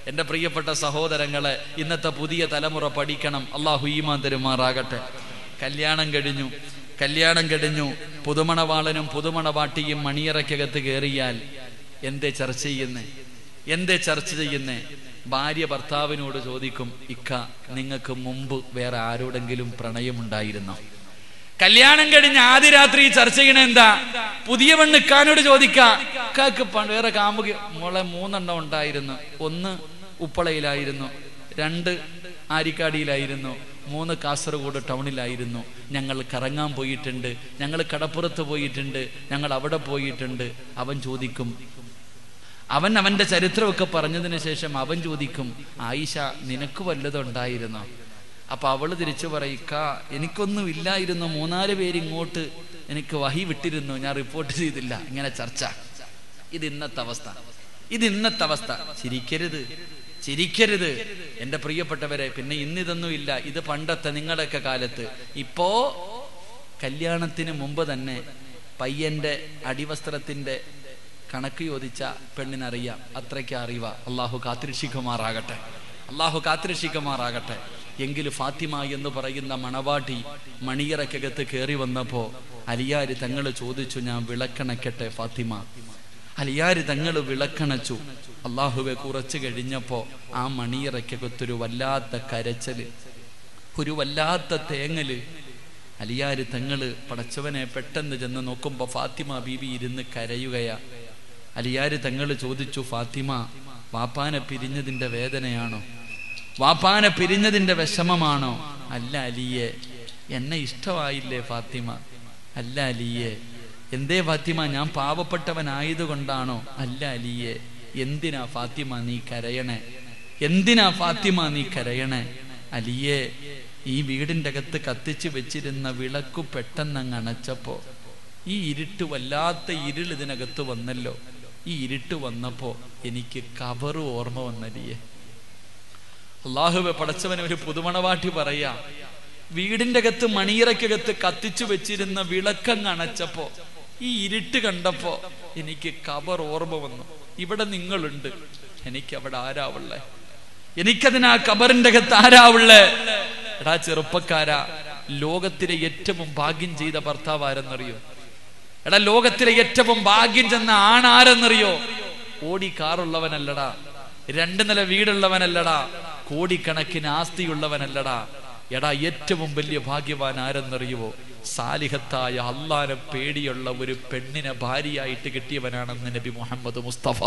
എൻ്റെ പ്രിയപ്പെട്ട സഹോദരങ്ങളെ ഇന്നത്തെ പുതിയ തലമുറ പഠിക്കണം അള്ളാഹു ഈമാൻ തരുമാറാകട്ടെ കല്യാണം കഴിഞ്ഞു കല്യാണം കഴിഞ്ഞു പുതുമണവാളനും പുതുമണവാട്ടിയും മണിയറയ്ക്കകത്ത് കയറിയാൽ എന്തേ ചർച്ച ചെയ്യുന്നേ എന്തേ ചർച്ച ചെയ്യുന്നേ ഭാര്യ ഭർത്താവിനോട് ചോദിക്കും ഇക്ക നിങ്ങൾക്ക് മുമ്പ് വേറെ ആരോടെങ്കിലും പ്രണയമുണ്ടായിരുന്നോ കല്യാണം കഴിഞ്ഞ് ആദ്യ രാത്രി ചർച്ച ചെയ്യണ എന്താ പുതിയ പെണ്ണ് ഇക്കാനോട് ചോദിക്കാക്ക് വേറെ കാമുക മോളെ മൂന്നെണ്ണം ഉണ്ടായിരുന്നു ഒന്ന് ഉപ്പളയിലായിരുന്നു രണ്ട് ആരിക്കാടിയിലായിരുന്നു മൂന്ന് കാസർഗോഡ് ടൗണിലായിരുന്നു ഞങ്ങൾ കറങ്ങാൻ പോയിട്ടുണ്ട് ഞങ്ങൾ കടപ്പുറത്ത് പോയിട്ടുണ്ട് ഞങ്ങൾ അവിടെ പോയിട്ടുണ്ട് അവൻ ചോദിക്കും അവൻ അവന്റെ ചരിത്രമൊക്കെ പറഞ്ഞതിന് ശേഷം അവൻ ചോദിക്കും ആയിഷ നിനക്ക് വല്ലതുണ്ടായിരുന്നോ അപ്പൊ അവള് തിരിച്ചു പറയിക്ക എനിക്കൊന്നും ഇല്ലായിരുന്നു മൂന്നാല് പേര് ഇങ്ങോട്ട് എനിക്ക് വഹി വിട്ടിരുന്നു ഞാൻ റിപ്പോർട്ട് ചെയ്തില്ല ഇങ്ങനെ ചർച്ച ഇത് ഇന്നത്തെ അവസ്ഥ ഇത് ഇന്നത്തെ അവസ്ഥ ചിരിക്കരുത് ചിരിക്കരുത് എൻ്റെ പ്രിയപ്പെട്ടവരെ പിന്നെ ഇന്നിതൊന്നും ഇല്ല ഇത് പണ്ടത്തെ നിങ്ങളുടെയൊക്കെ കാലത്ത് ഇപ്പോ കല്യാണത്തിന് മുമ്പ് തന്നെ പയ്യന്റെ അടിവസ്ത്രത്തിന്റെ കണക്ക് ചോദിച്ച പെണ്ണിനറിയാം അത്രയ്ക്ക് അറിവ അള്ളാഹു കാത്തിരക്ഷിക്കുമാറാകട്ടെ അള്ളാഹു കാത്തിരക്ഷിക്കുമാറാകട്ടെ എങ്കിൽ ഫാത്തിമ എന്ന് പറയുന്ന മണവാട്ടി മണിയറക്കകത്ത് കയറി വന്നപ്പോ അലിയാര് തങ്ങൾ ചോദിച്ചു ഞാൻ വിളക്കണക്കട്ടെ ഫാത്തിമ അലിയാര് തങ്ങൾ വിളക്കണച്ചു അള്ളാഹുവെ കുറച്ച് കഴിഞ്ഞപ്പോ ആ മണിയറക്കകത്തൊരു വല്ലാത്ത കരച്ചല് ഒരു വല്ലാത്ത തേങ്ങല് അലിയാര് തങ്ങള് പടച്ചവനെ പെട്ടെന്ന് ചെന്ന് നോക്കുമ്പോ ഫാത്തിമ ബീബി ഇരുന്ന് കരയുകയാ അലിയാര് തങ്ങള് ചോദിച്ചു ഫാത്തിമ വാപ്പാനെ പിരിഞ്ഞതിന്റെ വേദനയാണോ വാപ്പാനെ പിരിഞ്ഞതിന്റെ വിഷമമാണോ അല്ല അലിയെ എന്നെ ഇഷ്ടമായില്ലേ ഫാത്തിമ അല്ല അലിയെ എന്തേ ഫാത്തിമ ഞാൻ പാവപ്പെട്ടവനായതുകൊണ്ടാണോ അല്ല അലിയെ എന്തിനാ ഫാത്തിമ നീ കരയണേ എന്തിനാ ഫാത്തിമ നീ കരയണേ അലിയെ ഈ വീടിന്റെ അകത്ത് കത്തിച്ചു വെച്ചിരുന്ന വിളക്കു പെട്ടെന്നങ്ങ് അണച്ചപ്പോ ഈ ഇരുട്ട് വല്ലാത്ത ഇരുൾ ഇതിനകത്ത് വന്നല്ലോ ഈ ഇരുട്ട് വന്നപ്പോ എനിക്ക് കവറ് ഓർമ്മ വന്നലിയേ അള്ളാഹുവെ പടച്ചവനെ ഒരു പുതുമണവാട്ടി പറയാ വീടിന്റെ അകത്ത് മണിയറക്കകത്ത് കത്തിച്ചു വെച്ചിരുന്ന വിളക്കങ്ങ് അണച്ചപ്പോ ഈ ഇരുട്ട് കണ്ടപ്പോ എനിക്ക് കബർ ഓർമ്മ വന്നു ഇവിടെ നിങ്ങളുണ്ട് എനിക്ക് അവിടെ ആരാവുള്ളേ എനിക്കതിനാ കബറിന്റെ അകത്ത് ആരാവുള്ളേ എടാ ചെറുപ്പക്കാരാ ലോകത്തിലെ ഏറ്റവും ഭാഗ്യം ചെയ്ത ഭർത്താവ് ആരെന്നറിയോ എടാ ലോകത്തിലെ ഏറ്റവും ഭാഗ്യം ചെന്ന ആണാരെന്നറിയോ ഓടി കാറുള്ളവനല്ലടാ രണ്ട് നില വീടുള്ളവനല്ലടാ കോടിക്കണക്കിന് ആസ്തിയുള്ളവനല്ലടാ എടാ ഏറ്റവും വലിയ ഭാഗ്യവാൻ ആരെന്നറിയുവോ സാലിഹത്തായ അള്ളാനെ പേടിയുള്ള ഒരു പെണ്ണിനെ ഭാര്യയായിട്ട് കിട്ടിയവനാണെന്ന് നബി മുഹമ്മദ് മുസ്തഫ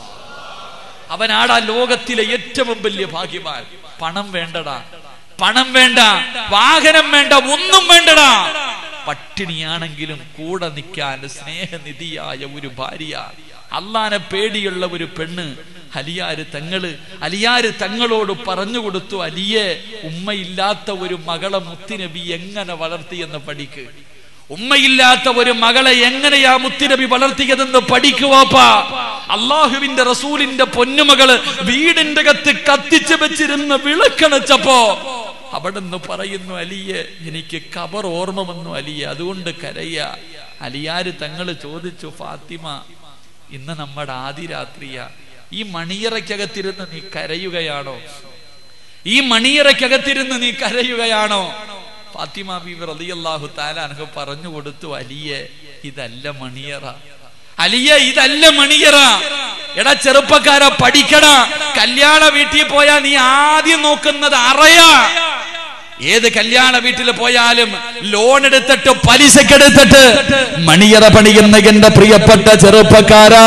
അവനാടാ ലോകത്തിലെ ഏറ്റവും വലിയ ഭാഗ്യവാൻ പണം വേണ്ടടാ പണം വേണ്ട വാഹനം വേണ്ട ഒന്നും വേണ്ടടാ പട്ടിണിയാണെങ്കിലും കൂടെ നിൽക്കാൻ സ്നേഹനിധിയായ ഒരു ഭാര്യ അള്ളാനെ പേടിയുള്ള ഒരു പെണ്ണ് അലിയാര് തങ്ങള് അലിയാര് തങ്ങളോട് പറഞ്ഞു കൊടുത്തു അലിയെ ഉമ്മയില്ലാത്ത ഒരു മകളെ മുത്തിനബി എങ്ങനെ വളർത്തിയെന്ന് പഠിക്ക് ഉമ്മയില്ലാത്ത ഒരു മകളെ എങ്ങനെയാ മുത്തിനബി വളർത്തിയതെന്ന് പഠിക്കുവാപ്പാ അള്ളാഹുവിന്റെ റസൂലിന്റെ പൊന്നുമകള് വീടിന്റെ കത്ത് കത്തിച്ചു വെച്ചിരുന്ന് വിളക്കണച്ചപ്പോ അവിടുന്ന് പറയുന്നു അലിയെ എനിക്ക് കബർ ഓർമ്മ വന്നു അലിയെ അതുകൊണ്ട് കരയ അലിയാര് തങ്ങള് ചോദിച്ചു ഫാത്തിമ ഇന്ന് നമ്മുടെ ആദ്യ രാത്രിയ ഈ മണിയറയ്ക്കകത്തിരുന്ന് നീ കരയുകയാണോ ഈ മണിയറയ്ക്കകത്തിരുന്ന് നീ കരയുകയാണോ ഫാത്തിമ ബീബി റളിയല്ലാഹു തആല അനഹു പറഞ്ഞു കൊടുത്തു അലിയെ ഇതല്ല മണിയറ അലിയ ഇതല്ല മണിയറ എടാ ചെറുപ്പക്കാര പഠിക്കട കല്യാണ വീട്ടിൽ പോയാ നീ ആദ്യം നോക്കുന്നത് അറയാ ഏത് കല്യാണ വീട്ടിൽ പോയാലും ലോൺ എടുത്തിട്ട് പലിശക്ക് എടുത്തിട്ട് മണിയറ പണിയുന്ന എന്റെ പ്രിയപ്പെട്ട ചെറുപ്പക്കാരാ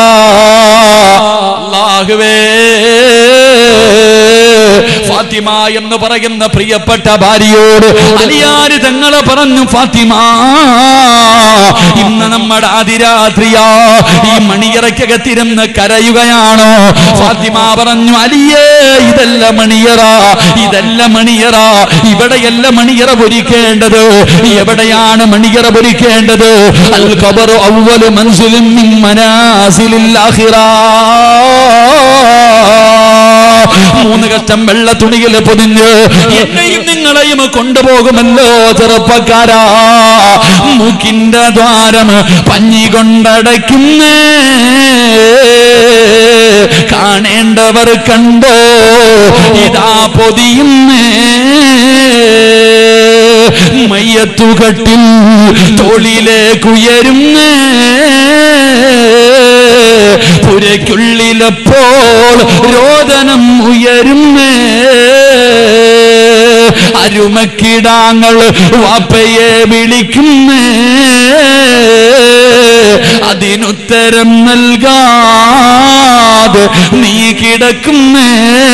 അല്ലാഹുവേ ഫാത്തിമ എന്ന് പറയുന്ന പ്രിയപ്പെട്ട ഭാര്യയോട് അലിയാര് തങ്ങളെ പറഞ്ഞു ഫാത്തിമ ഇന്ന് നമ്മുടെ അതിരാത്രിയാ ഈ മണിയറയ്ക്കകത്തിരുന്ന് കരയുകയാണോ ഫാത്തിമ പറഞ്ഞു അലിയേ ഇതല്ല മണിയറ ഇതല്ല മണിയറ ഇവിടെയല്ല മണിയറ പൊരിക്കേണ്ടത് എവിടെയാണ് മണിയറ പൊരിക്കേണ്ടത് അൽ ഖബറു അവ്വലു മൻസിലിൻ മിൻ മനാസിലിൽ ആഖിറ മൂന്ന് കഷ്ടം വെള്ള തുണിയിൽ പൊതിഞ്ഞ് എന്നെയും നിങ്ങളെയും കൊണ്ടുപോകുമല്ലോ ചെറുപ്പക്കാരാ മൂക്കിന്റെ ദ്വാരം പഞ്ഞി കൊണ്ടടയ്ക്കുന്നേ കാണേണ്ടവർ കണ്ടോ ഇതാ പൊതിയുന്നേ മയ്യത്തുകട്ടിൽ തോളിലേക്കുയരുന്നേ പുരയ്ക്കുള്ളിലപ്പോൾ രോദനം ഉയരുന്നേ അരുമക്കിടാങ്ങൾ വാപ്പയെ വിളിക്കുന്നേ അതിനുത്തരം നൽകാതെ നീ കിടക്കുന്നേ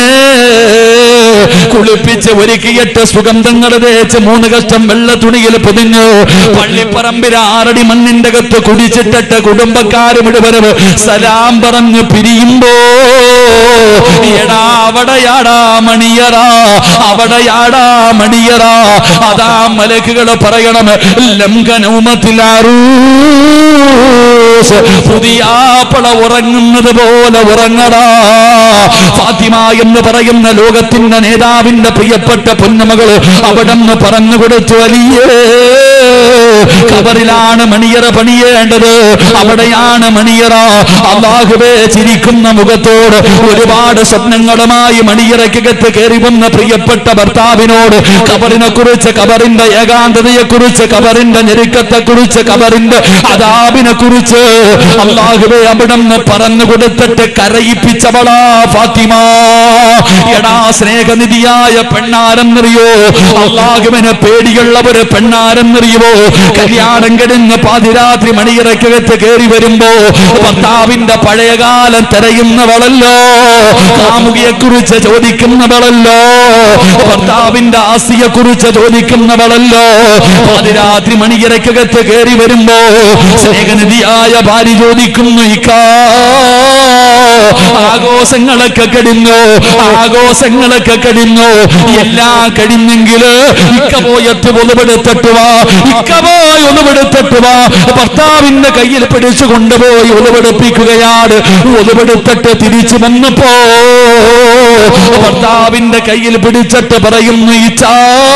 കുളിപ്പിച്ച് ഒരുക്കിയിട്ട് സുഗന്ധങ്ങൾ തേച്ച് മൂന്ന് കഷ്ടം വെള്ള തുണിയിൽ പൊതിഞ്ഞു പള്ളിപ്പറമ്പിൽ ആറടി മണ്ണിന്റെ അകത്ത് കുടിച്ചിട്ടിട്ട് കുടുംബക്കാര് മുഴുവനും സലാം പറഞ്ഞു പിരിയുമ്പോ എടാ അവിടെയാടാ മണിയറ അവിടെയാടാ മണിയറ അതാ മലക്കുകൾ പറയണം ലംഘനൗമത്തിലാറൂ പുതിയാപ്പള ഉറങ്ങുന്നത് പോലെ ഉറങ്ങടാ ഫാത്തിമ എന്ന് പറയുന്ന ലോകത്തിന്റെ നേതാവിന്റെ പ്രിയപ്പെട്ട പൊന്നമകള് അവിടെ നിന്ന് പറഞ്ഞു കൊടുത്തു അലിയേ കബറിലാണ് മണിയറ പണിയേണ്ടത് അവിടെയാണ് മണിയറ അള്ളാഹുവേ ചിരിക്കുന്ന മുഖത്തോട് ഒരുപാട് സ്വപ്നങ്ങളുമായി മണിയറയ്ക്കകത്ത് കയറി വന്ന പ്രിയപ്പെട്ട ഭർത്താവിനോട് കബറിനെ കുറിച്ച് കബറിന്റെ ഏകാന്തതയെ കുറിച്ച് കബറിന്റെ ഞെരുക്കത്തെ കുറിച്ച് കബറിന്റെ അതാബിനെ കുറിച്ച് അള്ളാഹുവെ അവിടെ നിന്ന് പറഞ്ഞു കൊടുത്തിട്ട് കരയിപ്പിച്ചവളാ ഫാത്തിമ എടാ സ്നേഹനിധിയായ പെണ്ണാരെന്നറിയോ അള്ളാഹുവിന് പേടിയുള്ള ഒരു പെണ്ണാരെന്നറിയുമോ കല്യാണം കഴിഞ്ഞ് പാതിരാത്രി മണിയിറക്കകത്ത് കയറി വരുമ്പോ ഭർത്താവിന്റെ പഴയകാലം തിരയുന്നവളല്ലോ കാമുകിയെ കുറിച്ച് ചോദിക്കുന്നവളല്ലോ ഭർത്താവിന്റെ ആസ്തിയെ കുറിച്ച് ചോദിക്കുന്നവളല്ലോ പാതിരാത്രി മണിയിറക്കകത്ത് കയറി വരുമ്പോ സ്നേഹനിധിയായ ഭാര്യ ചോദിക്കുന്നു ഇക്കാ ആഘോഷങ്ങളൊക്കെ കഴിഞ്ഞു ആഘോഷങ്ങളൊക്കെ കഴിഞ്ഞു എല്ലാം കഴിഞ്ഞെങ്കില് ഇക്ക പോയത്ത് ഒളിവെടുത്തിട്ടുവാ ഇക്ക പോയി ഒളിവെടുത്തിട്ടുവാ ഭർത്താവിന്റെ കയ്യിൽ പിടിച്ചു കൊണ്ടുപോയി ഒളിവെടുപ്പിക്കുകയാണ് ഒളിവെടുത്തിട്ട് തിരിച്ചു വന്നപ്പോ ഭർത്താവിന്റെ കയ്യിൽ പിടിച്ചിട്ട് പറയുന്നു ഇച്ചാ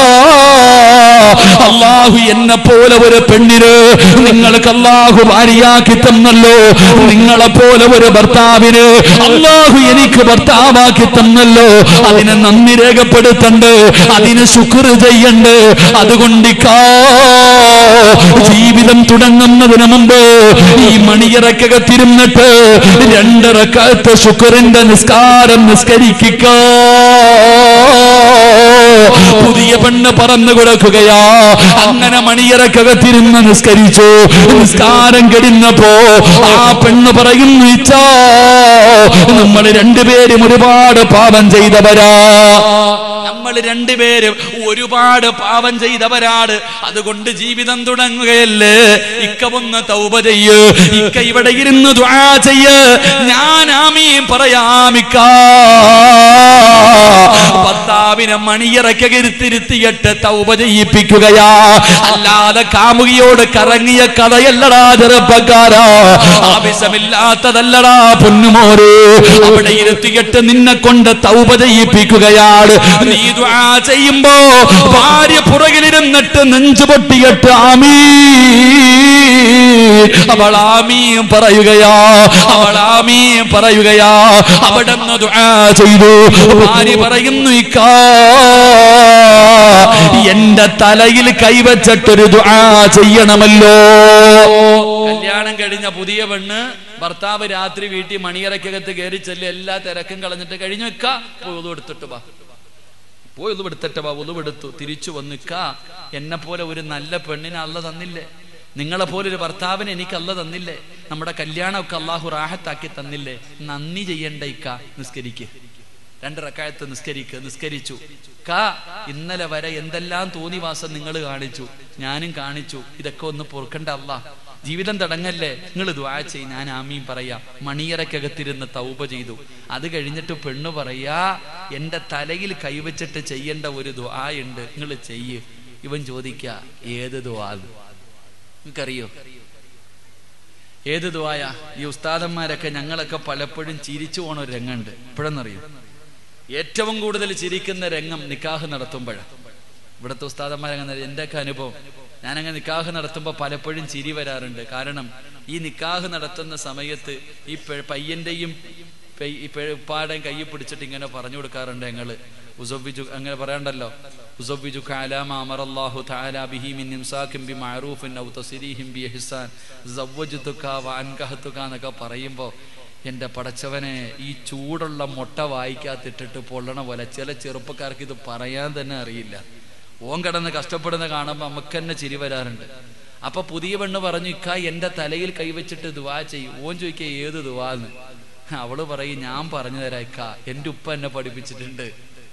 അള്ളാഹു എന്നെ പോലെ ഒരു പെണ്ണിന് നിങ്ങൾക്ക് അള്ളാഹു ഭാര്യയാക്കി തന്നല്ലോ നിങ്ങളെ പോലെ ഒരു ഭർത്താവിന് അള്ളാഹു എനിക്ക് ഭർത്താവാക്കി തന്നല്ലോ അതിനെ നന്ദി രേഖപ്പെടുത്തണ്ട് അതിന് ശുക്ർ ചെയ്യണ്ട് അതുകൊണ്ട് ഇക്കാ ജീവിതം തുടങ്ങുന്നതിന് മുമ്പ് ഈ മണിയറക്കകത്തിരുന്നിട്ട് രണ്ടിറക്കത്ത് ശുക്റിന്റെ നിസ്കാരം നിസ്കരിക്കുക പുതിയ പെണ്ണ് പറന്നു കൊടുക്കുകയാ അങ്ങനെ മണിയറക്കകത്തിരുന്ന് നിസ്കരിച്ചു നിസ്കാരം കഴിഞ്ഞപ്പോ ആ പെണ്ണ് പറയുന്നു ഇച്ചാ നമ്മൾ രണ്ടുപേരും ഒരുപാട് പാപം ചെയ്തവരാ നമ്മൾ രണ്ടുപേരും ഒരുപാട് പാപം ചെയ്തവരാണ് അതുകൊണ്ട് ജീവിതം തുടങ്ങുകയല്ലേ ഇക്ക ഒന്ന് തൗബ ചെയ്യ് ഇക്ക ഇവിടെ ഇരുന്ന് ദുആ ചെയ്യ് ഞാൻ ആമീൻ പറയാമിക്ക ഭർത്താവിനെ മണിയറക്കകരുത്തിരുത്തിയിട്ട് തൗബ ചെയ്യിപ്പിക്കുകയാ അല്ലാതെ കാമുകിയോട് കറങ്ങിയ കഥയല്ലടാ ചെറുപ്പക്കാരാ ആവശ്യമില്ലാത്തതല്ലടാ പൊന്നുമോര് അവിടെ ഇരുത്തിയിട്ട് നിന്നെ കൊണ്ട് തൗബ ചെയ്യിപ്പിക്കുകയാണ് നീ ദുആ ചെയ്യുമ്പോ ഭാര്യ പുറകിലിരുന്നിട്ട് നെഞ്ചു പൊട്ടിയിട്ട് ആമീ അവൾ ആമീൻ പറയുകയാ അവൾ ആമീൻ പറയുകയാ അവിടെ നിന്ന് ദുആ ചെയ്തു ഭാര്യ പറയുന്നു ഇക്കാ എന്റെ തലയിൽ കൈവച്ചിട്ടൊരു ദുആ ചെയ്യണമല്ലോ കല്യാണം കഴിഞ്ഞ പുതിയ പെണ്ണ് ഭർത്താവ് രാത്രി വീട്ടിൽ മണിയറക്കകത്ത് കയറി ചെല്ലി എല്ലാ തിരക്കും കളഞ്ഞിട്ട് കഴിഞ്ഞു വെക്ക പോയി ഒതുവെടുത്തിട്ട് വാ പോയി ഒതുവെടുത്തിട്ട് വാ ഒതുവെടുത്തു തിരിച്ചു വന്നിക്ക എന്നെ പോലെ ഒരു നല്ല പെണ്ണിനെ അല്ല തന്നില്ലേ നിങ്ങളെ പോലെ ഒരു ഭർത്താവിനെ എനിക്ക് അല്ല തന്നില്ലേ നമ്മുടെ കല്യാണമൊക്കെ അള്ളാഹു റാഹത്താക്കി തന്നില്ലേ നന്ദി ചെയ്യണ്ട ഇക്ക നിസ്കരിക്ക് രണ്ട് റക്കായത്ത് നിസ്കരിക്ക് നിസ്കരിച്ചു കാ ഇന്നലെ വരെ എന്തെല്ലാം തോന്നിവാസം നിങ്ങൾ കാണിച്ചു ഞാനും കാണിച്ചു ഇതൊക്കെ ഒന്ന് പൊറുക്കണ്ട അല്ല ജീവിതം തടങ്ങല്ലേ നിങ്ങൾ ദ്വാ ചെയ് ഞാൻ ആമീൻ പറയാ മണിയറക്കകത്തിരുന്ന് തൗപ ചെയ്തു അത് കഴിഞ്ഞിട്ട് പെണ്ണ് പറയാ എന്റെ തലയിൽ കൈവച്ചിട്ട് ചെയ്യേണ്ട ഒരു ദ്വാ ഉണ്ട് നിങ്ങൾ ചെയ്യ് ഇവൻ ചോദിക്ക ഏത് ദ്വാ നിങ്ങൾക്കറിയോ ഏത് ദ്വായ ഈ ഉസ്താദന്മാരൊക്കെ ഞങ്ങളൊക്കെ പലപ്പോഴും ചിരിച്ചു പോണ ഒരു രംഗമുണ്ട് ഇപ്പോഴെന്നറിയോ ഏറ്റവും കൂടുതൽ ചിരിക്കുന്ന രംഗം നിക്കാഹ് നടത്തുമ്പോഴാണ് ഇവിടുത്തെ ഉസ്താദന്മാരങ്ങനെ എന്റെയൊക്കെ അനുഭവം ഞാനങ്ങനെ നിക്കാഹ് നടത്തുമ്പോൾ പലപ്പോഴും ചിരി വരാറുണ്ട് കാരണം ഈ നിക്കാഹ് നടത്തുന്ന സമയത്ത് ഈ പെ- പയ്യന്റെയും പെ- ഈ പെ- ഉപ്പാടെയും കൈ പിടിച്ചിട്ട് ഇങ്ങനെ പറഞ്ഞു കൊടുക്കാറുണ്ട് ഞങ്ങള് ഉസവ്വിജു അങ്ങനെ പറയണ്ടല്ലോ ഉസവ്വിജു കാലാമ അമറല്ലാഹു തആല ബിഹി മിൻ ഇംസാകിൻ ബിമഅറൂഫിൻ ഔ തസ്രീഹിൻ ബിഇഹ്സാൻ സവ്വജതുക വഅൻകഹതുക എന്നൊക്കെ പറയുമ്പോൾ എൻ്റെ പടച്ചവനെ ഈ ചൂടുള്ള മുട്ട വായിക്കാത്തിട്ടിട്ട് പൊള്ളണ പോലെ ചില ചെറുപ്പക്കാർക്ക് ഇത് പറയാൻ തന്നെ അറിയില്ല ഓൻ കിടന്ന് കഷ്ടപ്പെടുന്ന കാണുമ്പോൾ നമുക്ക് തന്നെ ചിരി വരാറുണ്ട് അപ്പൊ പുതിയ പെണ്ണ് പറഞ്ഞു ഇക്ക എൻ്റെ തലയിൽ കൈവച്ചിട്ട് ദുവാ ചെയ്യും ഓൻ ചോദിക്കുക ഏത് ദുവാന്ന് അവള് പറയും ഞാൻ പറഞ്ഞു തരാം ഇക്ക എൻ്റെ ഉപ്പ എന്നെ പഠിപ്പിച്ചിട്ടുണ്ട്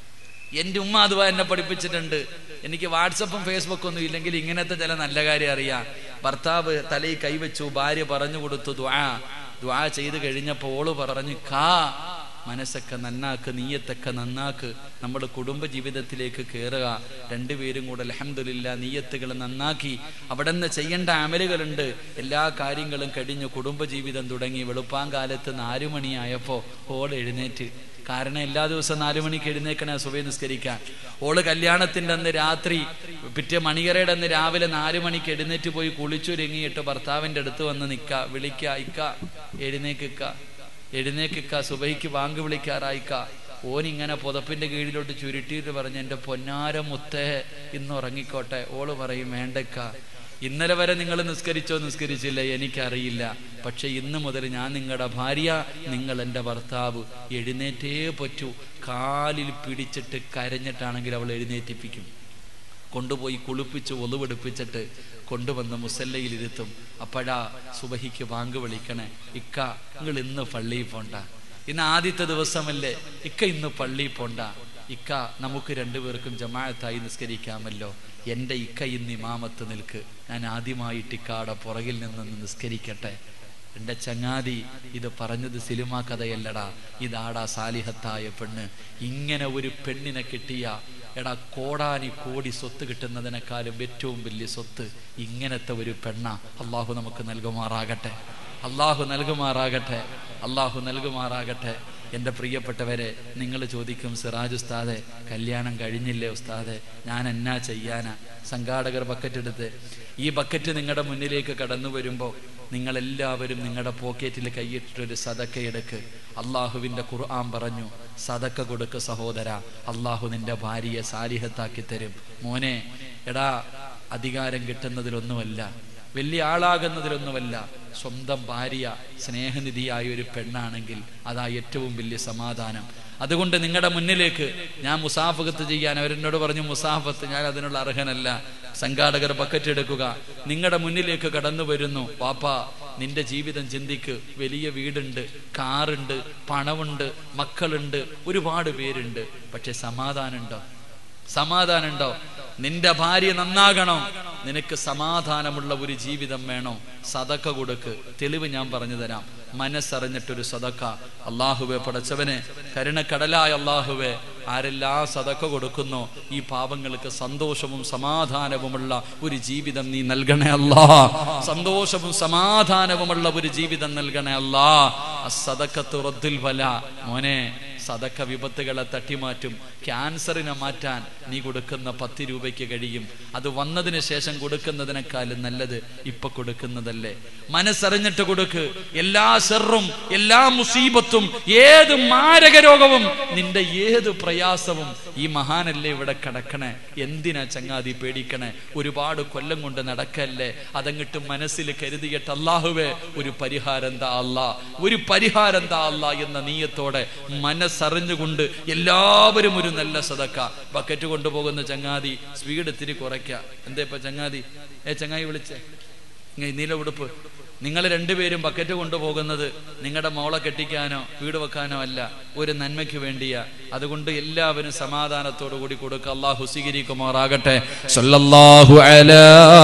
എൻ്റെ ഉമ്മ അതുവാ എന്നെ പഠിപ്പിച്ചിട്ടുണ്ട് എനിക്ക് വാട്സപ്പും ഫേസ്ബുക്കും ഒന്നും ഇല്ലെങ്കിൽ ഇങ്ങനത്തെ ചില നല്ല കാര്യം അറിയാം ഭർത്താവ് തലയിൽ കൈവച്ചു ഭാര്യ പറഞ്ഞു കൊടുത്തു ദ്വാ ദ്വാ ചെയ്ത് കഴിഞ്ഞപ്പോൾ ഓള് പറഞ്ഞു കാ മനസ്സൊക്കെ നന്നാക്ക് നീയത്തൊക്കെ നന്നാക്ക് നമ്മൾ കുടുംബ ജീവിതത്തിലേക്ക് കയറുക രണ്ടുപേരും കൂടെ അലഹമില്ല നീയത്തുകൾ നന്നാക്കി അവിടെ നിന്ന് ചെയ്യേണ്ട അമലുകളുണ്ട് എല്ലാ കാര്യങ്ങളും കഴിഞ്ഞു കുടുംബജീവിതം തുടങ്ങി വെളുപ്പാങ്കാലത്ത് നാലു മണിയായപ്പോൾ ഓൾ എഴുന്നേറ്റ് കാരണം എല്ലാ ദിവസവും നാലു മണിക്ക് എഴുന്നേക്കണേ സുബൈ നിസ്കരിക്കാൻ ഓള് കല്യാണത്തിന്റെ അന്ന് രാത്രി പിറ്റേ മണിയറയുടെ അന്ന് രാവിലെ നാലു മണിക്ക് എഴുന്നേറ്റ് പോയി കുളിച്ചൊരുങ്ങിയിട്ട് ഭർത്താവിന്റെ അടുത്ത് വന്ന് നിക്ക വിളിക്ക ഇക്ക എഴുന്നേക്കിക്ക എഴുന്നേക്കിക്ക സുബൈക്ക് വാങ്ക് വിളിക്കാറായിക്ക ഓനിങ്ങനെ പുതപ്പിന്റെ കീഴിലോട്ട് ചുരുട്ടിയിട്ട് പറഞ്ഞ് എന്റെ പൊന്നാര മുത്തേ ഇന്ന് ഉറങ്ങിക്കോട്ടെ ഓള് പറയും വേണ്ടക്ക ഇന്നലെ വരെ നിങ്ങൾ നിസ്കരിച്ചോ നിസ്കരിച്ചില്ല എനിക്കറിയില്ല പക്ഷെ ഇന്ന് മുതൽ ഞാൻ നിങ്ങളുടെ ഭാര്യ നിങ്ങൾ എൻ്റെ ഭർത്താവ് എഴുന്നേറ്റേ പറ്റൂ കാലിൽ പിടിച്ചിട്ട് കരഞ്ഞിട്ടാണെങ്കിൽ അവൾ എഴുന്നേറ്റിപ്പിക്കും കൊണ്ടുപോയി കുളിപ്പിച്ച് ഒളിവെടുപ്പിച്ചിട്ട് കൊണ്ടുവന്ന് മുസല്ലയിൽ ഇരുത്തും അപ്പോഴാ സുബഹിക്ക് വാങ്ക് വിളിക്കണേ ഇക്ക നിങ്ങൾ ഇന്ന് പള്ളിയിൽ പോണ്ട ഇന്ന് ആദ്യത്തെ ദിവസമല്ലേ ഇക്ക ഇന്ന് പള്ളിയിൽ പോണ്ട ഇക്ക നമുക്ക് രണ്ടുപേർക്കും ജമാഅത്തായി നിസ്കരിക്കാമല്ലോ എൻ്റെ ഇക്ക ഇന്ന് ഇമാമത്ത് നിൽക്ക് ഞാൻ ആദ്യമായിട്ട് ഇക്കാടെ പുറകിൽ നിന്ന് നിസ്കരിക്കട്ടെ എൻ്റെ ചങ്ങാതി ഇത് പറഞ്ഞത് സിനിമാ കഥയല്ലടാ ഇതാടാ സാലിഹത്തായ പെണ്ണ് ഇങ്ങനെ ഒരു പെണ്ണിനെ കിട്ടിയ എടാ കോടാനി കോടി സ്വത്ത് കിട്ടുന്നതിനേക്കാളും ഏറ്റവും വലിയ സ്വത്ത് ഇങ്ങനത്തെ ഒരു പെണ്ണ അള്ളാഹു നമുക്ക് നൽകുമാറാകട്ടെ അള്ളാഹു നൽകുമാറാകട്ടെ അള്ളാഹു നൽകുമാറാകട്ടെ എൻ്റെ പ്രിയപ്പെട്ടവരെ നിങ്ങൾ ചോദിക്കും സിറാജ് ഉസ്താദെ കല്യാണം കഴിഞ്ഞില്ലേ ഉസ്താദെ ഞാൻ എന്നാ ചെയ്യാനാ സംഘാടകർ ബക്കറ്റ് എടുത്ത് ഈ ബക്കറ്റ് നിങ്ങളുടെ മുന്നിലേക്ക് കടന്നു വരുമ്പോൾ നിങ്ങളെല്ലാവരും നിങ്ങളുടെ പോക്കറ്റിൽ കൈയിട്ടൊരു സദക്ക എടുക്ക് അള്ളാഹുവിൻ്റെ ഖുർആൻ പറഞ്ഞു സദക്ക കൊടുക്ക് സഹോദര അള്ളാഹു നിന്റെ ഭാര്യയെ സാലിഹത്താക്കി തരും മോനെ എടാ അധികാരം കിട്ടുന്നതിലൊന്നുമല്ല വലിയ ആളാകുന്നതിലൊന്നുമല്ല സ്വന്തം ഭാര്യ സ്നേഹനിധിയായ ഒരു പെണ്ണാണെങ്കിൽ അതാ ഏറ്റവും വലിയ സമാധാനം അതുകൊണ്ട് നിങ്ങളുടെ മുന്നിലേക്ക് ഞാൻ മുസാഫത്ത് ചെയ്യാൻ അവരെന്നോട് പറഞ്ഞു മുസാഫത്ത് ഞാൻ അതിനുള്ള അർഹനല്ല സംഘാടകർ ബക്കറ്റ് എടുക്കുക നിങ്ങളുടെ മുന്നിലേക്ക് കടന്നു വരുന്നു പാപ്പ നിന്റെ ജീവിതം ചിന്തിക്ക് വലിയ വീടുണ്ട് കാറുണ്ട് പണമുണ്ട് മക്കളുണ്ട് ഒരുപാട് പേരുണ്ട് പക്ഷെ സമാധാനമുണ്ടോ സമാധാനമുണ്ടോ നിന്റെ ഭാര്യ നന്നാകണം നിനക്ക് സമാധാനമുള്ള ഒരു ജീവിതം വേണോ സതക്ക കൊടുക്ക് തെളിവ് ഞാൻ പറഞ്ഞു തരാം മനസ്സറിഞ്ഞിട്ടൊരു സതക്ക അള്ളാഹുവെ പടച്ചവനെ കരുണക്കടലായ അള്ളാഹുവെ ആരെല്ലാം സതക്ക കൊടുക്കുന്നോ ഈ പാപങ്ങൾക്ക് സന്തോഷവും സമാധാനവുമുള്ള ഒരു ജീവിതം നീ നൽകണേ അല്ലാ സന്തോഷവും സമാധാനവുമുള്ള ഒരു ജീവിതം നൽകണേ അല്ലാ അസതക്കത്ത് റദ്ദുൽ വല മോനെ സതക്ക വിപത്തുകളെ തട്ടിമാറ്റും ക്യാൻസറിനെ മാറ്റാൻ നീ കൊടുക്കുന്ന പത്ത് രൂപയ്ക്ക് കഴിയും അത് വന്നതിന് ശേഷം കൊടുക്കുന്നതിനേക്കാളും നല്ലത് ഇപ്പൊ കൊടുക്കുന്നതല്ലേ മനസ്സറിഞ്ഞിട്ട് കൊടുക്ക് എല്ലാ സെറും എല്ലാ മുസീബത്തും ഏത് മാരക രോഗവും നിന്റെ ഏത് പ്രയാസവും ഈ മഹാനല്ലേ ഇവിടെ കിടക്കണേ എന്തിനാ ചങ്ങാതി പേടിക്കണേ ഒരുപാട് കൊല്ലം കൊണ്ട് നടക്കല്ലേ അതങ്ങിട്ട് മനസ്സിൽ കരുതിയിട്ട് അള്ളാഹുവേ ഒരു പരിഹാരം എന്താ അല്ലാ ഒരു പരിഹാരം എന്താ അല്ലാ എന്ന നീയത്തോടെ മനസ്സറിഞ്ഞുകൊണ്ട് എല്ലാവരും ഒരു നല്ല സതക്ക ബക്കറ്റ് കൊണ്ടുപോകുന്ന ചങ്ങാതി സ്പീഡ് ഇത്തിരി കുറയ്ക്ക എന്താ ഇപ്പൊ ചങ്ങാതി ഏ ചങ്ങായി വിളിച്ചേ ഇങ്ങ നീല ഉടുപ്പ് നിങ്ങൾ രണ്ടുപേരും ബക്കറ്റ് കൊണ്ടുപോകുന്നത് നിങ്ങളുടെ മോളെ കെട്ടിക്കാനോ വീട് വെക്കാനോ അല്ല ഒരു നന്മയ്ക്ക് വേണ്ടിയാ അതുകൊണ്ട് എല്ലാവരും സമാധാനത്തോടു കൂടി കൊടുക്കുക അള്ളാഹു സ്വീകരിക്കുമാറാകട്ടെ സല്ലല്ലാഹു അലാ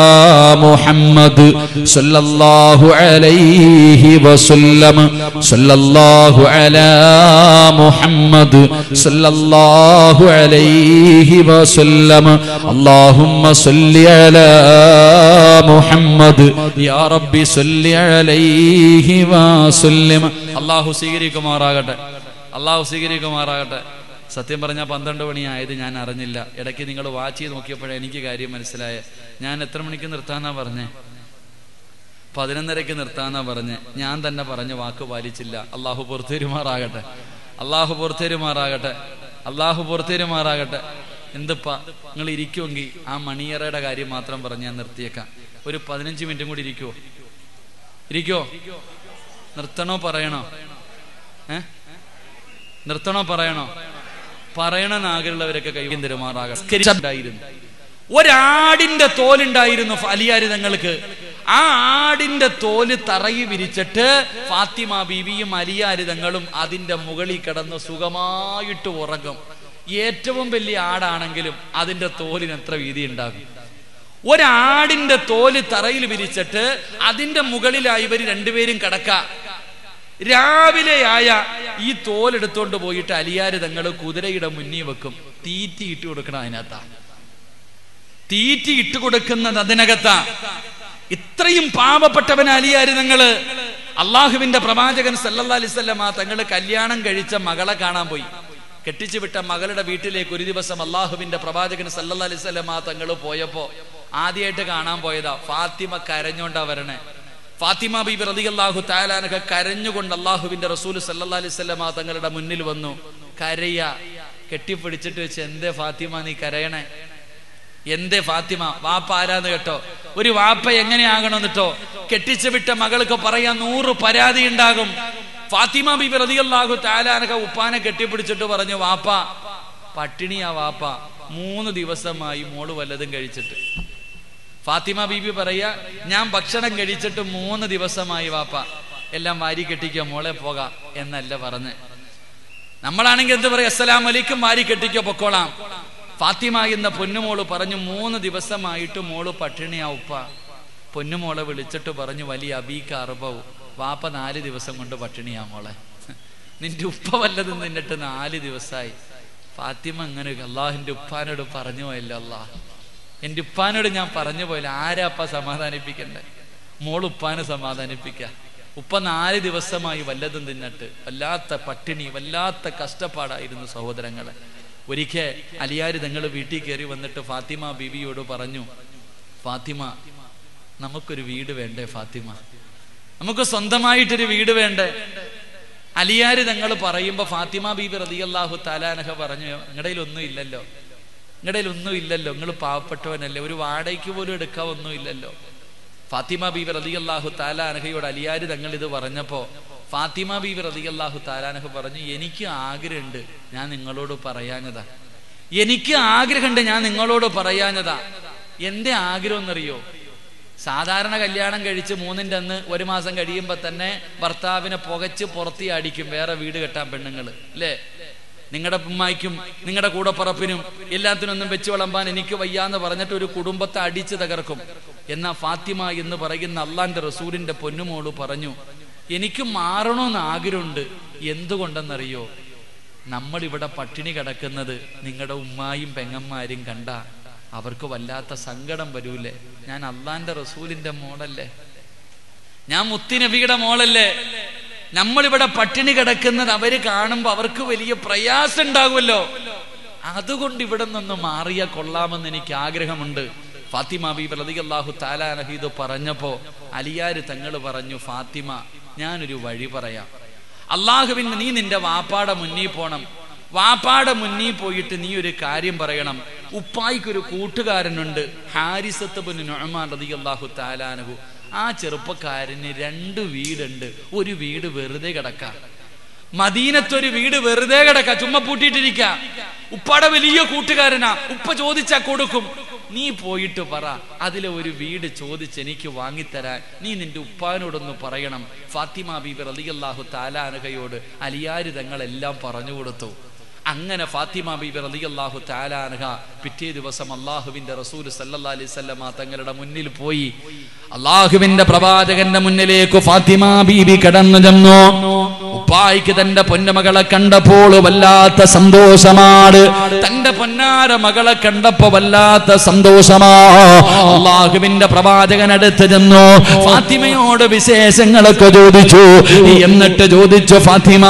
മുഹമ്മദ് സല്ലല്ലാഹു അലൈഹി വസല്ലം സല്ലല്ലാഹു അലാ മുഹമ്മദ് സല്ലല്ലാഹു അലൈഹി വസല്ലം അല്ലാഹുമ്മ സല്ലി അലാ മുഹമ്മദ് യാ റബ്ബി സല്ലി അലൈഹി വസല്ലം അള്ളാഹു സ്വീകരിക്കുമാറാകട്ടെ അള്ളാഹു സ്വീകരിക്കുമാറാകട്ടെ സത്യം പറഞ്ഞാൽ പന്ത്രണ്ട് മണിയായത് ഞാൻ അറിഞ്ഞില്ല ഇടയ്ക്ക് നിങ്ങൾ വാച്ച് ചെയ്ത് നോക്കിയപ്പോഴേ എനിക്ക് കാര്യം മനസ്സിലായ ഞാൻ എത്ര മണിക്ക് നിർത്താന്നാ പറഞ്ഞേ പതിനൊന്നരയ്ക്ക് നിർത്താന്നാ പറഞ്ഞ് ഞാൻ തന്നെ പറഞ്ഞ വാക്ക് പാലിച്ചില്ല അള്ളാഹു പുറത്തേരുമാറാകട്ടെ അള്ളാഹു പുറത്തേരുമാറാകട്ടെ അള്ളാഹു പുറത്തേരുമാറാകട്ടെ എന്തിപ്പാ നിങ്ങൾ ഇരിക്കുമെങ്കിൽ ആ മണിയറയുടെ കാര്യം മാത്രം പറഞ്ഞ് ഞാൻ നിർത്തിയേക്കാം ഒരു പതിനഞ്ച് മിനിറ്റും കൂടി ഇരിക്കുവോ ഇരിക്കോ നിർത്തണോ പറയണോ ഏ നിർത്തണോ പറയണോ പറയണമെന്ന് ആഗ്രഹമുള്ളവരൊക്കെ കൈവൻ തരുമാറാകണ്ടായിരുന്നു ഒരാടിന്റെ തോലുണ്ടായിരുന്നു അലിയാരി തങ്ങൾക്ക് ആ ആടിന്റെ തോല് തറയി വിരിച്ചിട്ട് ഫാത്തിമ ബീവിയും അലിയാരിതങ്ങളും അതിന്റെ മുകളിൽ കിടന്ന് സുഖമായിട്ട് ഉറങ്ങും ഏറ്റവും വലിയ ആടാണെങ്കിലും അതിന്റെ തോലിന് എത്ര വീതി ഉണ്ടാകും ഒരാടിന്റെ തോല് തറയിൽ വിരിച്ചിട്ട് അതിന്റെ മുകളിലായി ഇവർ രണ്ടുപേരും കിടക്ക രാവിലെയായ ഈ തോലെടുത്തോണ്ട് പോയിട്ട് അലിയാര് തങ്ങൾ കുതിരയുടെ മുന്നിൽ വെക്കും തീറ്റി ഇട്ട് കൊടുക്കണം അതിനകത്താ തീറ്റി ഇട്ട് കൊടുക്കുന്നത് അതിനകത്താ ഇത്രയും പാവപ്പെട്ടവൻ അലിയാര് തങ്ങള് അള്ളാഹുവിന്റെ പ്രവാചകൻ സല്ലല്ലാ അലിസ്വല്ലമ തങ്ങള് കല്യാണം കഴിച്ച മകളെ കാണാൻ പോയി കെട്ടിച്ചു വിട്ട മകളുടെ വീട്ടിലേക്ക് ഒരു ദിവസം അള്ളാഹുവിന്റെ പ്രവാചകൻ സല്ലല്ലാ അലിസ്വല്ലമ തങ്ങള് പോയപ്പോ ആദ്യമായിട്ട് കാണാൻ പോയതാ ഫാത്തിമ കരഞ്ഞോണ്ടാ വരണേ ഫാത്തിമ ബീബി റളിയല്ലാഹു താലാനൊക്കെ കരഞ്ഞുകൊണ്ട് അള്ളാഹുവിന്റെ റസൂൽ സല്ലല്ലാ അലൈഹി വസല്ലമ തങ്ങളുടെ മുന്നിൽ വന്നു കരയ കെട്ടിപ്പിടിച്ചിട്ട് വെച്ച് എന്തേ ഫാത്തിമ നീ കരയണേ എന്തേ ഫാത്തിമ വാപ്പ ആരാന്ന് കേട്ടോ ഒരു വാപ്പ എങ്ങനെയാകണമെന്നിട്ടോ കെട്ടിച്ചു വിട്ട മകൾക്ക് പറയാൻ നൂറ് പരാതി ഉണ്ടാകും ഫാത്തിമ ബീബി റളിയല്ലാഹു താലാനൊക്കെ ഉപ്പാനെ കെട്ടിപ്പിടിച്ചിട്ട് പറഞ്ഞു വാപ്പ പട്ടിണിയാ വാപ്പ മൂന്ന് ദിവസമായി മോള് വല്ലതും കഴിച്ചിട്ട് ഫാത്തിമ ബീബി പറയാ ഞാൻ ഭക്ഷണം കഴിച്ചിട്ട് മൂന്ന് ദിവസമായി വാപ്പ എല്ലാം വാരി കെട്ടിക്കോ മോളെ പോകാം എന്നല്ല പറഞ്ഞ് നമ്മളാണെങ്കിൽ എന്ത് പറയാ അസ്സലാം അലൈക്കും വാരി കെട്ടിക്കോ പൊക്കോളാം ഫാത്തിമ എന്ന പൊന്നുമോള് പറഞ്ഞു മൂന്ന് ദിവസമായിട്ട് മോള് പട്ടിണിയാ ഉപ്പ പൊന്നുമോളെ വിളിച്ചിട്ട് പറഞ്ഞു വലിയ അബീക്ക അറുപവും വാപ്പ നാല് ദിവസം കൊണ്ട് പട്ടിണിയാ മോളെ നിന്റെ ഉപ്പ വല്ലതും നിന്നിട്ട് നാല് ദിവസമായി ഫാത്തിമ അങ്ങനെ അള്ളാഹിന്റെ ഉപ്പാനോട് പറഞ്ഞു പോയല്ലോ അള്ളാഹ് എന്റെ ഉപ്പാനോട് ഞാൻ പറഞ്ഞു പോയില്ല ആരാ അപ്പ സമാധാനിപ്പിക്കണ്ടേ മോൾ ഉപ്പാനെ സമാധാനിപ്പിക്ക ഉപ്പ നാല് ദിവസമായി വല്ലതും തിന്നിട്ട് വല്ലാത്ത പട്ടിണി വല്ലാത്ത കഷ്ടപ്പാടായിരുന്നു സഹോദരങ്ങളെ ഒരിക്കൽ അലിയാര് തങ്ങൾ വീട്ടിൽ കയറി വന്നിട്ട് ഫാത്തിമ ബീവിയോട് പറഞ്ഞു ഫാത്തിമ നമുക്കൊരു വീട് വേണ്ടേ ഫാത്തിമ നമുക്ക് സ്വന്തമായിട്ടൊരു വീട് വേണ്ടേ അലിയാര് തങ്ങൾ പറയുമ്പോ ഫാത്തിമ ബീബി റതിയല്ലാഹു താലാനഹ പറഞ്ഞു നിങ്ങളുടെ ഒന്നും ഇല്ലല്ലോ നിങ്ങളുടെ ഒന്നും ഇല്ലല്ലോ നിങ്ങൾ പാവപ്പെട്ടവനല്ലേ ഒരു വാടകയ്ക്ക് പോലും എടുക്കാൻ ഒന്നും ഇല്ലല്ലോ ഫാത്തിമ ബീബി റതിയല്ലാഹു താലാനഹയോട് അലിയാര് തങ്ങൾ ഇത് പറഞ്ഞപ്പോ ഫാത്തിമ ബീബി റതിയല്ലാഹു താലാനഹ പറഞ്ഞു എനിക്ക് ആഗ്രഹമുണ്ട് ഞാൻ നിങ്ങളോട് പറയാഞ്ഞതാ എനിക്ക് ആഗ്രഹമുണ്ട് ഞാൻ നിങ്ങളോട് പറയാഞ്ഞതാ എന്റെ ആഗ്രഹം എന്നറിയോ സാധാരണ കല്യാണം കഴിച്ച് മൂന്നിൻ്റെ അന്ന് ഒരു മാസം കഴിയുമ്പോൾ തന്നെ ഭർത്താവിനെ പുകച്ച് പുറത്തി അടിക്കും വേറെ വീട് കെട്ടാൻ പെണ്ണുങ്ങൾ അല്ലേ നിങ്ങളുടെ ഉമ്മായിക്കും നിങ്ങളുടെ കൂടപ്പറപ്പിനും എല്ലാത്തിനൊന്നും വെച്ച് വിളമ്പാൻ എനിക്ക് വയ്യാന്ന് പറഞ്ഞിട്ട് ഒരു കുടുംബത്തെ അടിച്ചു തകർക്കും എന്നാ ഫാത്തിമ എന്ന് പറയുന്ന അള്ളാന്റെ റസൂലിന്റെ പൊന്നുമോള് പറഞ്ഞു എനിക്ക് മാറണമെന്ന് ആഗ്രഹമുണ്ട് എന്തുകൊണ്ടെന്നറിയോ നമ്മൾ ഇവിടെ പട്ടിണി കിടക്കുന്നത് നിങ്ങളുടെ ഉമ്മായും പെങ്ങന്മാരും കണ്ട അവർക്ക് വല്ലാത്ത സങ്കടം വരൂലേ ഞാൻ അള്ളാന്റെ റസൂലിന്റെ മോളല്ലേ ഞാൻ മുത്തിനബിയുടെ മോളല്ലേ നമ്മളിവിടെ പട്ടിണി കിടക്കുന്നത് അവര് കാണുമ്പോ അവർക്ക് വലിയ പ്രയാസം ഉണ്ടാകുമല്ലോ അതുകൊണ്ട് ഇവിടെ നിന്ന് മാറിയ കൊള്ളാമെന്ന് എനിക്ക് ആഗ്രഹമുണ്ട് ഫാത്തിമ ബി പ്രതികല്ലാഹു താലാനഹീദ് പറഞ്ഞപ്പോ അലിയാര് തങ്ങൾ പറഞ്ഞു ഫാത്തിമ ഞാനൊരു വഴി പറയാം അള്ളാഹുവിന് നീ നിന്റെ വാപ്പാടെ മുന്നിൽ പോണം വാപ്പാടെ മുന്നിൽ പോയിട്ട് നീ ഒരു കാര്യം പറയണം ഉപ്പായിക്കൊരു കൂട്ടുകാരനുണ്ട് ഹാരിസത്ത് ബിൻ നൊഹമാൻ റളിയല്ലാഹു താലാനഹു ആ ചെറുപ്പക്കാരന് രണ്ട് വീടുണ്ട് ഒരു വീട് വെറുതെ കിടക്കാം മദീനത്തൊരു വീട് വെറുതെ കിടക്ക ചുമ്മാ പൂട്ടിയിട്ടിരിക്ക ഉപ്പാടെ വലിയ കൂട്ടുകാരനാ ഉപ്പ ചോദിച്ചാ കൊടുക്കും നീ പോയിട്ട് പറ അതിലെ ഒരു വീട് ചോദിച്ച് എനിക്ക് വാങ്ങിത്തരാൻ നീ നിന്റെ ഉപ്പാനോടൊന്ന് പറയണം ഫാത്തിമ ബീബി റളിയല്ലാഹു താലാനഹയോട് അലിയാര് തങ്ങളെല്ലാം പറഞ്ഞു കൊടുത്തു അങ്ങനെ ഫാത്തിമ ബീബി റളിയല്ലാഹു താലാനഹ പിറ്റേ ദിവസം അള്ളാഹുവിന്റെ റസൂൽ സല്ലല്ലാ അലൈഹി വസല്ലമ തങ്ങളുടെ മുന്നിൽ പോയി അള്ളാഹുവിന്റെ പ്രവാചകന്റെ മുന്നിലേക്ക് ഫാത്തിമ ബീബി കടന്നു ചെന്നു ഉപ്പ ഉപ്പായിക്ക് തന്റെ പൊന്നമകളെ കണ്ടപ്പോൾ വല്ലാത്ത സന്തോഷമാണ് തന്റെ പൊന്നാര മകളെ കണ്ടപ്പോ വല്ലാത്ത സന്തോഷമാ അള്ളാഹുവിന്റെ പ്രവാചകൻ അടുത്ത് ചെന്നു ഫാത്തിമയോട് വിശേഷങ്ങളൊക്കെ ചോദിച്ചു എന്നിട്ട് ചോദിച്ചു ഫാത്തിമ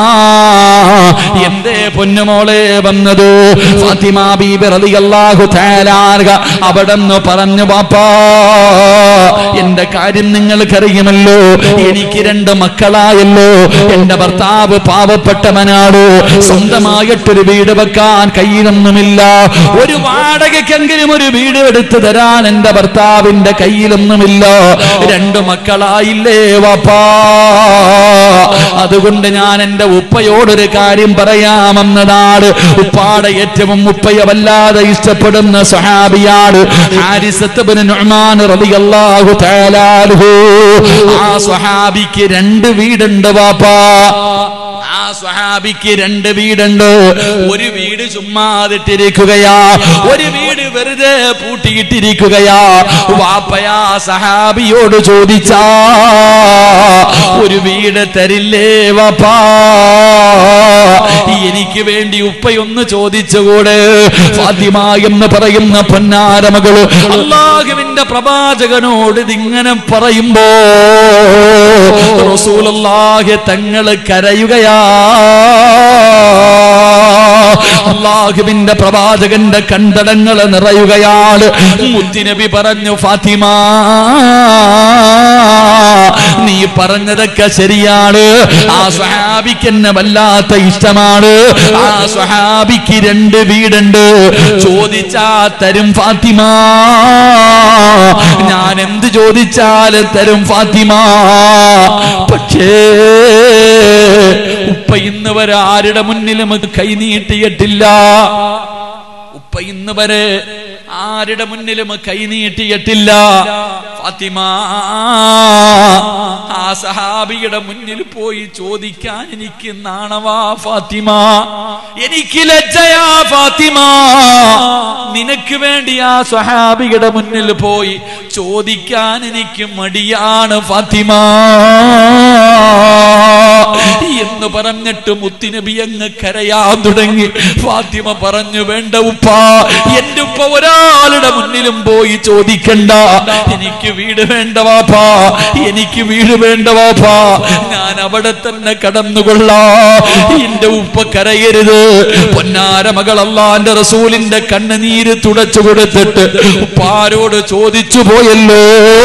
എന്തേ പൊന്നുമോളെ വന്നത് ഫാത്തിമ ബീബി റളിയല്ലാഹു തആല അവിടെന്ന് പറഞ്ഞു പാപ്പാ എന്റെ കാര്യം നിങ്ങൾക്കറിയുമല്ലോ എനിക്ക് രണ്ട് മക്കളായല്ലോ എന്റെ ഭർത്താവ് പാവപ്പെട്ടവനാണ് സ്വന്തമായിട്ടൊരു വീട് വെക്കാൻ കയ്യിലൊന്നുമില്ല ഒരു വാടകയ്ക്കെങ്കിലും ഒരു വീട് എടുത്തു തരാൻ എന്റെ ഭർത്താവിന്റെ കയ്യിലൊന്നുമില്ല രണ്ട് മക്കളായില്ലേ വാപ്പാ അതുകൊണ്ട് ഞാൻ എന്റെ ഉപ്പയോടൊരു കാര്യം പറയാമെന്നതാണ് ഉപ്പാടെ ഏറ്റവും ഉപ്പയെ വല്ലാതെ ഇഷ്ടപ്പെടുന്ന സഹാബിയാണ് ഹാരിസത്ത് ബിൻ നുഅ്മാൻ റളിയല്ലാഹു തആല അൻഹു ആ സ്വഹാബിക്ക് രണ്ട് വീടുണ്ട് വാപ്പാ ആ സ്വഹാബിക്ക് രണ്ട് വീടുണ്ട് ഒരു വീട് ചുമ്മാതിട്ടിരിക്കുകയാ ഒരു വീട് വെറുതെ പൂട്ടിയിട്ടിരിക്കുകയാ വാപ്പയാ സഹാബിയോട് ചോദിച്ചാ ഒരു വീട് തരില്ലേ വാപ്പാ എനിക്ക് വേണ്ടി ഉപ്പയൊന്ന് ചോദിച്ചുകൂടെ ഫാത്തിമ എന്ന് പറയുന്ന പൊന്നാരമകള് അള്ളാഹുവിന്റെ പ്രവാചകനോട് ഇതിങ്ങനെ പറയുമ്പോ റസൂലുള്ളാഹി തങ്ങള് കരയുകയാ അള്ളാഹുവിന്റെ പ്രവാചകന്റെ കണ്ടടങ്ങൾ നിറയുകയാണ് മുത്തിനബി പറഞ്ഞു ഫാത്തിമ നീ പറഞ്ഞതൊക്കെ ശരിയാണ് ആ സ്വഹാബിക്ക് എന്നെ വല്ലാത്ത ഇഷ്ടമാണ് ആ സ്വഹാബിക്ക് രണ്ട് വീടുണ്ട് ചോദിച്ചാ തരും ഫാത്തിമ ഞാൻ എന്ത് ചോദിച്ചാലും തരും ഫാത്തിമ പക്ഷേ ഉപ്പ ഇന്ന് വരെ ആരുടെ മുന്നിലും അത് കൈനീട്ടിയിട്ടില്ല ഉപ്പ ഇന്ന് വരെ ആരുടെ മുന്നിലും കൈനീട്ടിയിട്ടില്ല ഫാത്തിമ ആ സഹാബിയുടെ മുന്നിൽ പോയി ചോദിക്കാൻ എനിക്ക് നാണവാ ഫാത്തിമ എനിക്ക് ലജ്ജയാ ഫാത്തിമ നിനക്ക് വേണ്ടി ആ സഹാബിയുടെ മുന്നിൽ പോയി ചോദിക്കാൻ എനിക്ക് മടിയാണ് ഫാത്തിമ എന്ന് പറഞ്ഞിട്ട് മുത്തുനബി അങ്ങ് കരയാൻ തുടങ്ങി ഫാത്തിമ പറഞ്ഞു വേണ്ട ഉപ്പ എന്റെ ഉപ്പ ഒരാളുടെ മുന്നിലും പോയി ചോദിക്കണ്ട എനിക്ക് വീട് വേണ്ട വാപ്പാ എനിക്ക് വീട് വേണ്ട വാപ്പാ ഞാൻ അവിടെ തന്നെ കടന്നുകൊള്ളാ എന്റെ ഉപ്പ കരയരുത് പൊന്നാര മകൾ അള്ളാന്റെ റസൂലിന്റെ കണ്ണുനീര് തുടച്ചു കൊടുത്തിട്ട് ഉപ്പാരോട് ചോദിച്ചു പോയല്ലോ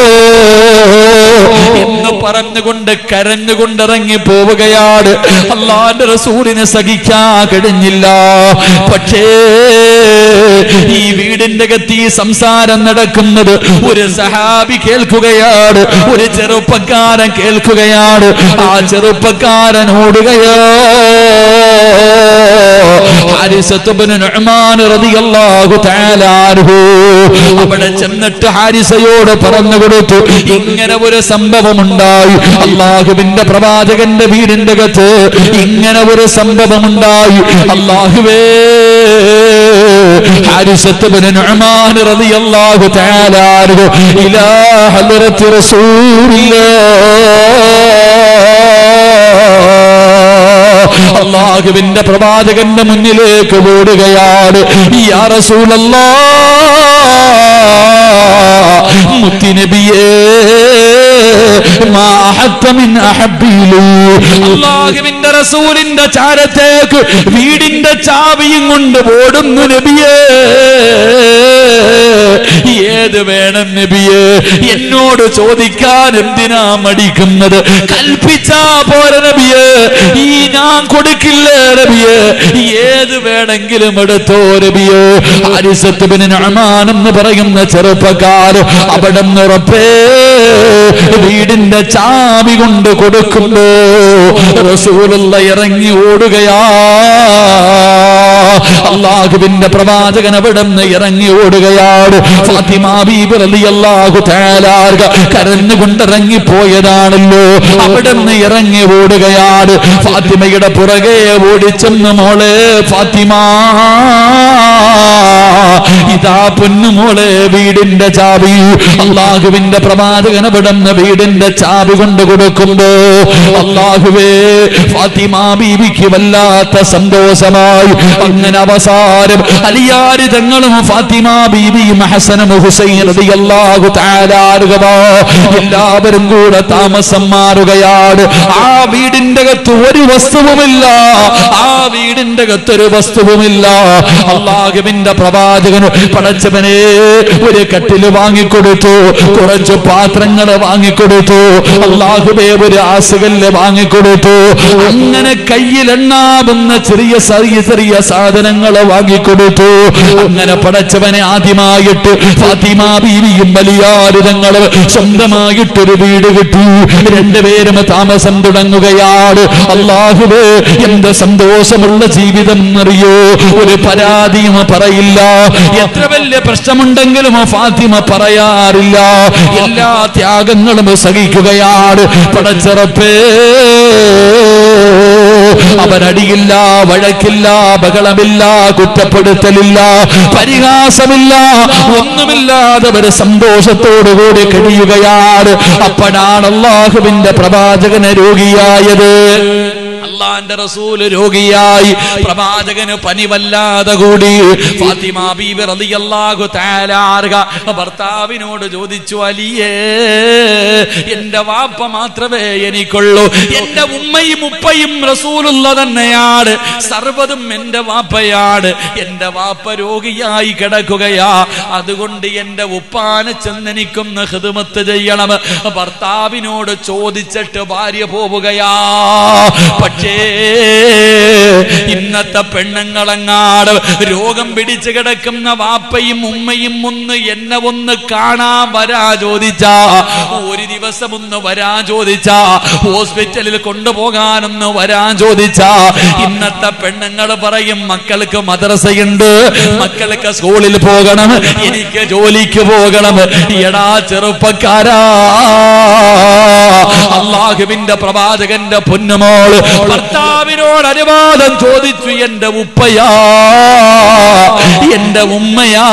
എന്ന് പറഞ്ഞുകൊണ്ട് കരഞ്ഞുകൊണ്ടിറങ്ങി പോവുകയാണ് അള്ളാന്റെ റസൂലിനെ സഹിക്കാൻ കഴിഞ്ഞില്ല പക്ഷേ ഈ വീടിന്റെ കത്തി സംസാരം നടക്കുന്നത് ഒരു സഹാബി കേൾക്കുകയാണ് ഒരു ചെറുപ്പക്കാരൻ കേൾക്കുകയാണ് ആ ചെറുപ്പക്കാരൻ ഓടുകയോ അവിടെ ചെന്നിട്ട് ഹാരിസയോട് പറഞ്ഞു കൊടുത്തു ഇങ്ങനെ ഒരു സംഭവം ഉണ്ടായി അള്ളാഹുവിന്റെ പ്രവാചകന്റെ വീടിന്റെ അകത്ത് ഇങ്ങനെ ഒരു സംഭവം ഉണ്ടായി അള്ളാഹുവേ ഹാരിസത്ത് ബിൻ നുഅ്മാൻ റളിയല്ലാഹു തആല അൻഹു ഇലാ ഹദ്റത്തി റസൂലില്ലാഹ് അള്ളാഹുവിന്റെ പ്രവാചകന്റെ മുന്നിലേക്ക് ഓടുകയാണ് യാ റസൂലല്ലാ മുത്തിനബിയേ മാ അഹബ്ബ മിൻ അഹബ്ബിലു അള്ളാഹുവിന്റെ റസൂലിന്റെ ചാരത്തേക്ക് വീടിന്റെ ചാവിയും കൊണ്ട് ഓടുന്നു നബിയേ ഏത് വേണം നബിയേ എന്നോട് ചോദിക്കാൻ എന്തിനാ മടിക്കുന്നത് കൽപ്പിച്ചാ പോര നബിയേ ഈ ഞാൻ കൊടുക്കില്ലേ നബിയേ ഏത് വേണമെങ്കിലും എടുത്തോ നബിയേ ആരിസത്ത് ബിൻ നഅ്മാൻ എന്ന് പറയുന്ന ചെറുപ്പക്കാർ അവിടെ ഉറപ്പേ വീടിന്റെ ചാവി കൊണ്ട് കൊടുക്കുമ്പോ റസൂലുള്ള ഇറങ്ങി ഓടുകയാ അള്ളാഹുവിന്റെ പ്രവാചകൻ അവിടെ നിന്ന് ഇറങ്ങി ഓടുകയാണ് ഫാത്തിമ ബീബി റളിയല്ലാഹു തആല കരഞ്ഞുകൊണ്ടിറങ്ങി പോയതാണല്ലോ അവിടെ നിന്ന് ഇറങ്ങി ഓടുകയാണ് ഫാത്തിമയുടെ പുറകെ ഓടിച്ചെന്ന് മോളെ ഫാത്തിമ ഇതാ പൊന്നുമോളെ വീടിന്റെ ചാവി അള്ളാഹുവിന്റെ പ്രവാചകൻ അവിടുന്ന് വീടിന്റെ ചാവി കൊണ്ട് കൊടുക്കുമ്പോ അള്ളാഹുവേ ഫാത്തിമ ബീവിക്ക് വല്ലാത്ത സന്തോഷമായി അങ്ങനെ അവസാനം അലിയാരി തങ്ങളും ഫാത്തിമ ബീവിയും ഹസനും ഹുസൈൻ റളിയല്ലാഹു തആല അൻഹുമാ എല്ലാവരും കൂടെ താമസം മാറുകയാണ് ആ വീടിന്റെ അകത്ത് ഒരു വസ്തുവുമില്ല ആ വീടിന്റെ അകത്ത് ഒരു വസ്തുവുമില്ല അള്ളാഹുവിന്റെ പ്രവാചകന് പടച്ചവനെ ഒരു കട്ടില് വാങ്ങിക്കൊടുത്തു കുറച്ച് പാത്രങ്ങൾ വാങ്ങിക്കൊടുത്തു അള്ളാഹുബേ ഒരു ആസുകല്ല് വാങ്ങിക്കൊടുത്തു അങ്ങനെ കയ്യിലെണ്ണാവുന്ന ചെറിയ ചെറിയ ചെറിയ സാധനങ്ങൾ വാങ്ങിക്കൊടുത്തു അങ്ങനെ പടച്ചവനെ ആദ്യമായിട്ട് ഫാത്തിമ ബീവിയും വലിയാരുതങ്ങളും സ്വന്തമായിട്ടൊരു വീട് കിട്ടി രണ്ടുപേരും താമസം തുടങ്ങുകയാണ് അള്ളാഹുവേ എന്ത് സന്തോഷമുള്ള ജീവിതം അറിയോ ഒരു പരാതിയും പറയില്ല എത്ര വലിയ പ്രശ്നമുണ്ടെങ്കിലും ഫാത്തിമ പറയാറില്ല എല്ലാ ത്യാഗങ്ങളും സഹിക്കുകയാണ് പടച്ചിറപ്പേ അവരടിയില്ല വഴക്കില്ല ബഹളമില്ല കുറ്റപ്പെടുത്തലില്ല പരിഹാസമില്ല ഒന്നുമില്ലാതെ അവർ സന്തോഷത്തോടുകൂടി കഴിയുകയാണ് അപ്പോഴാണ് അള്ളാഹുവിന്റെ പ്രവാചകന് രോഗിയായത് അള്ളാന്റെ റസൂല് രോഗിയായി പ്രവാചകന് പനി വല്ലാതെ കൂടി ഫാത്തിമ ബീബി റളിയല്ലാഹു തആല അൻഹ ഭർത്താവിനോട് ചോദിച്ചു അലിയേ എന്റെ വാപ്പ മാത്രമേ എനിക്കുള്ളൂ എന്റെ ഉമ്മയും ഉപ്പയും റസൂലുള്ള തന്നെയാണ് സർവ്വതും എന്റെ വാപ്പയാണ് എന്റെ വാപ്പ രോഗിയായി കിടക്കുകയാ അതുകൊണ്ട് എന്റെ ഉപ്പാനെ ചെന്നെനിക്കൊന്ന് ഹിദമത്ത് ചെയ്യണം ഭർത്താവിനോട് ചോദിച്ചിട്ട് ഭാര്യ പോവുകയാ പക്ഷേ ഇന്നത്തെ പെണ്ണുങ്ങളങ്ങാട് രോഗം പിടിച്ചു കിടക്കുന്ന വാപ്പയും ഉമ്മയും ഒന്ന് എന്നെ ഒന്ന് കാണാൻ വരാ ചോദിച്ചാ ഒരു ദിവസം ഒന്ന് വരാ ചോദിച്ചാ ഹോസ്പിറ്റലിൽ കൊണ്ടുപോകാനൊന്ന് വരാൻ ചോദിച്ചാ ഇന്നത്തെ പെണ്ണുങ്ങൾ പറയും മക്കൾക്ക് മദ്രസയുണ്ട് മക്കൾക്ക് സ്കൂളിൽ പോകണം എനിക്ക് ജോലിക്ക് പോകണം എടാ ചെറുപ്പക്കാരാ അള്ളാഹുവിന്റെ പ്രവാചകന്റെ പൊന്നുമോള് ഭർത്താവിനോട് അനുവാദം ചോദിച്ചു എന്റെ ഉപ്പയാ എന്റെ ഉമ്മയാ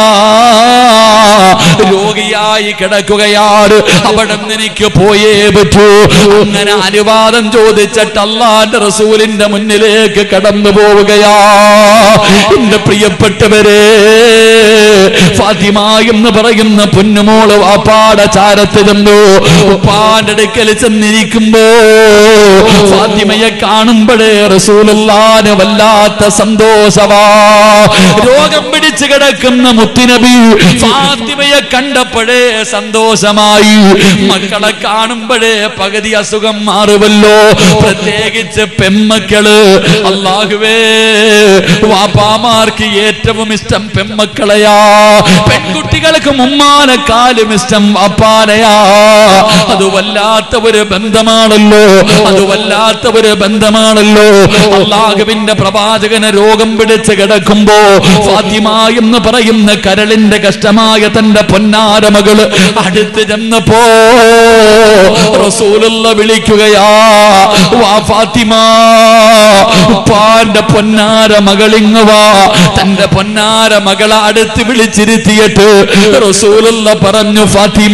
രോഗിയായി കിടക്കുകയാണ് അവിടെ നിന്ന് എനിക്ക് പോയേ പറ്റൂ അങ്ങനെ അനുവാദം ചോദിച്ചിട്ട് അള്ളാന്റെ റസൂലിന്റെ മുന്നിലേക്ക് കടന്നു പോവുകയാ എന്റെ പ്രിയപ്പെട്ടവരെ ഫാത്തിമ എന്ന് പറയുന്ന പൊന്നുമോള് വാപ്പാട ചാരത്ത് ചെന്നു ഉപ്പാന്റെ അടുക്കൽ ചെന്നിരിക്കുമ്പോ ഫാത്തിമയെ കാണുമ്പോഴേ റസൂലുള്ളാന് വല്ലാത്ത സന്തോഷവാ രോഗം പിടിച്ചു കിടക്കുന്ന മുത്തുനബി ഫാത്തിമയെ കണ്ടപ്പോഴേ സന്തോഷമായി മക്കളെ കാണുമ്പോഴേ പകുതി അസുഖം മാറുമല്ലോ പ്രത്യേകിച്ച് പെമ്മക്കള് അള്ളാഹുവേ വാപ്പാമാർക്ക് ഏറ്റവും ഇഷ്ടം പെമ്മക്കളെയാ പെൺകുട്ടികൾക്ക് മുമ്മാനെക്കാലും ഇഷ്ടം വാപ്പാനയാ അത് വല്ലാത്ത ഒരു ബന്ധമാണല്ലോ അത് വല്ലാത്ത ഒരു ബന്ധമാണല്ലോ അള്ളാഹുവിന്റെ പ്രവാചകന് രോഗം പിടിച്ച് കിടക്കുമ്പോ ഫാത്തിമ എന്ന് പറയുന്ന കരളിന്റെ കഷ്ടമായ തന്റെ പൊന്നാര മകള് അടുത്ത് ചെന്നപ്പോ റസൂലുള്ള വിളിക്കുകയാ വാ ഫാത്തിമ ഉപ്പാന്റെ പൊന്നാര മകളിങ് വാ തന്റെ പൊന്നാര മകളെ അടുത്ത് വിളിച്ചിരുത്തിയിട്ട് റസൂലുള്ള പറഞ്ഞു ഫാത്തിമ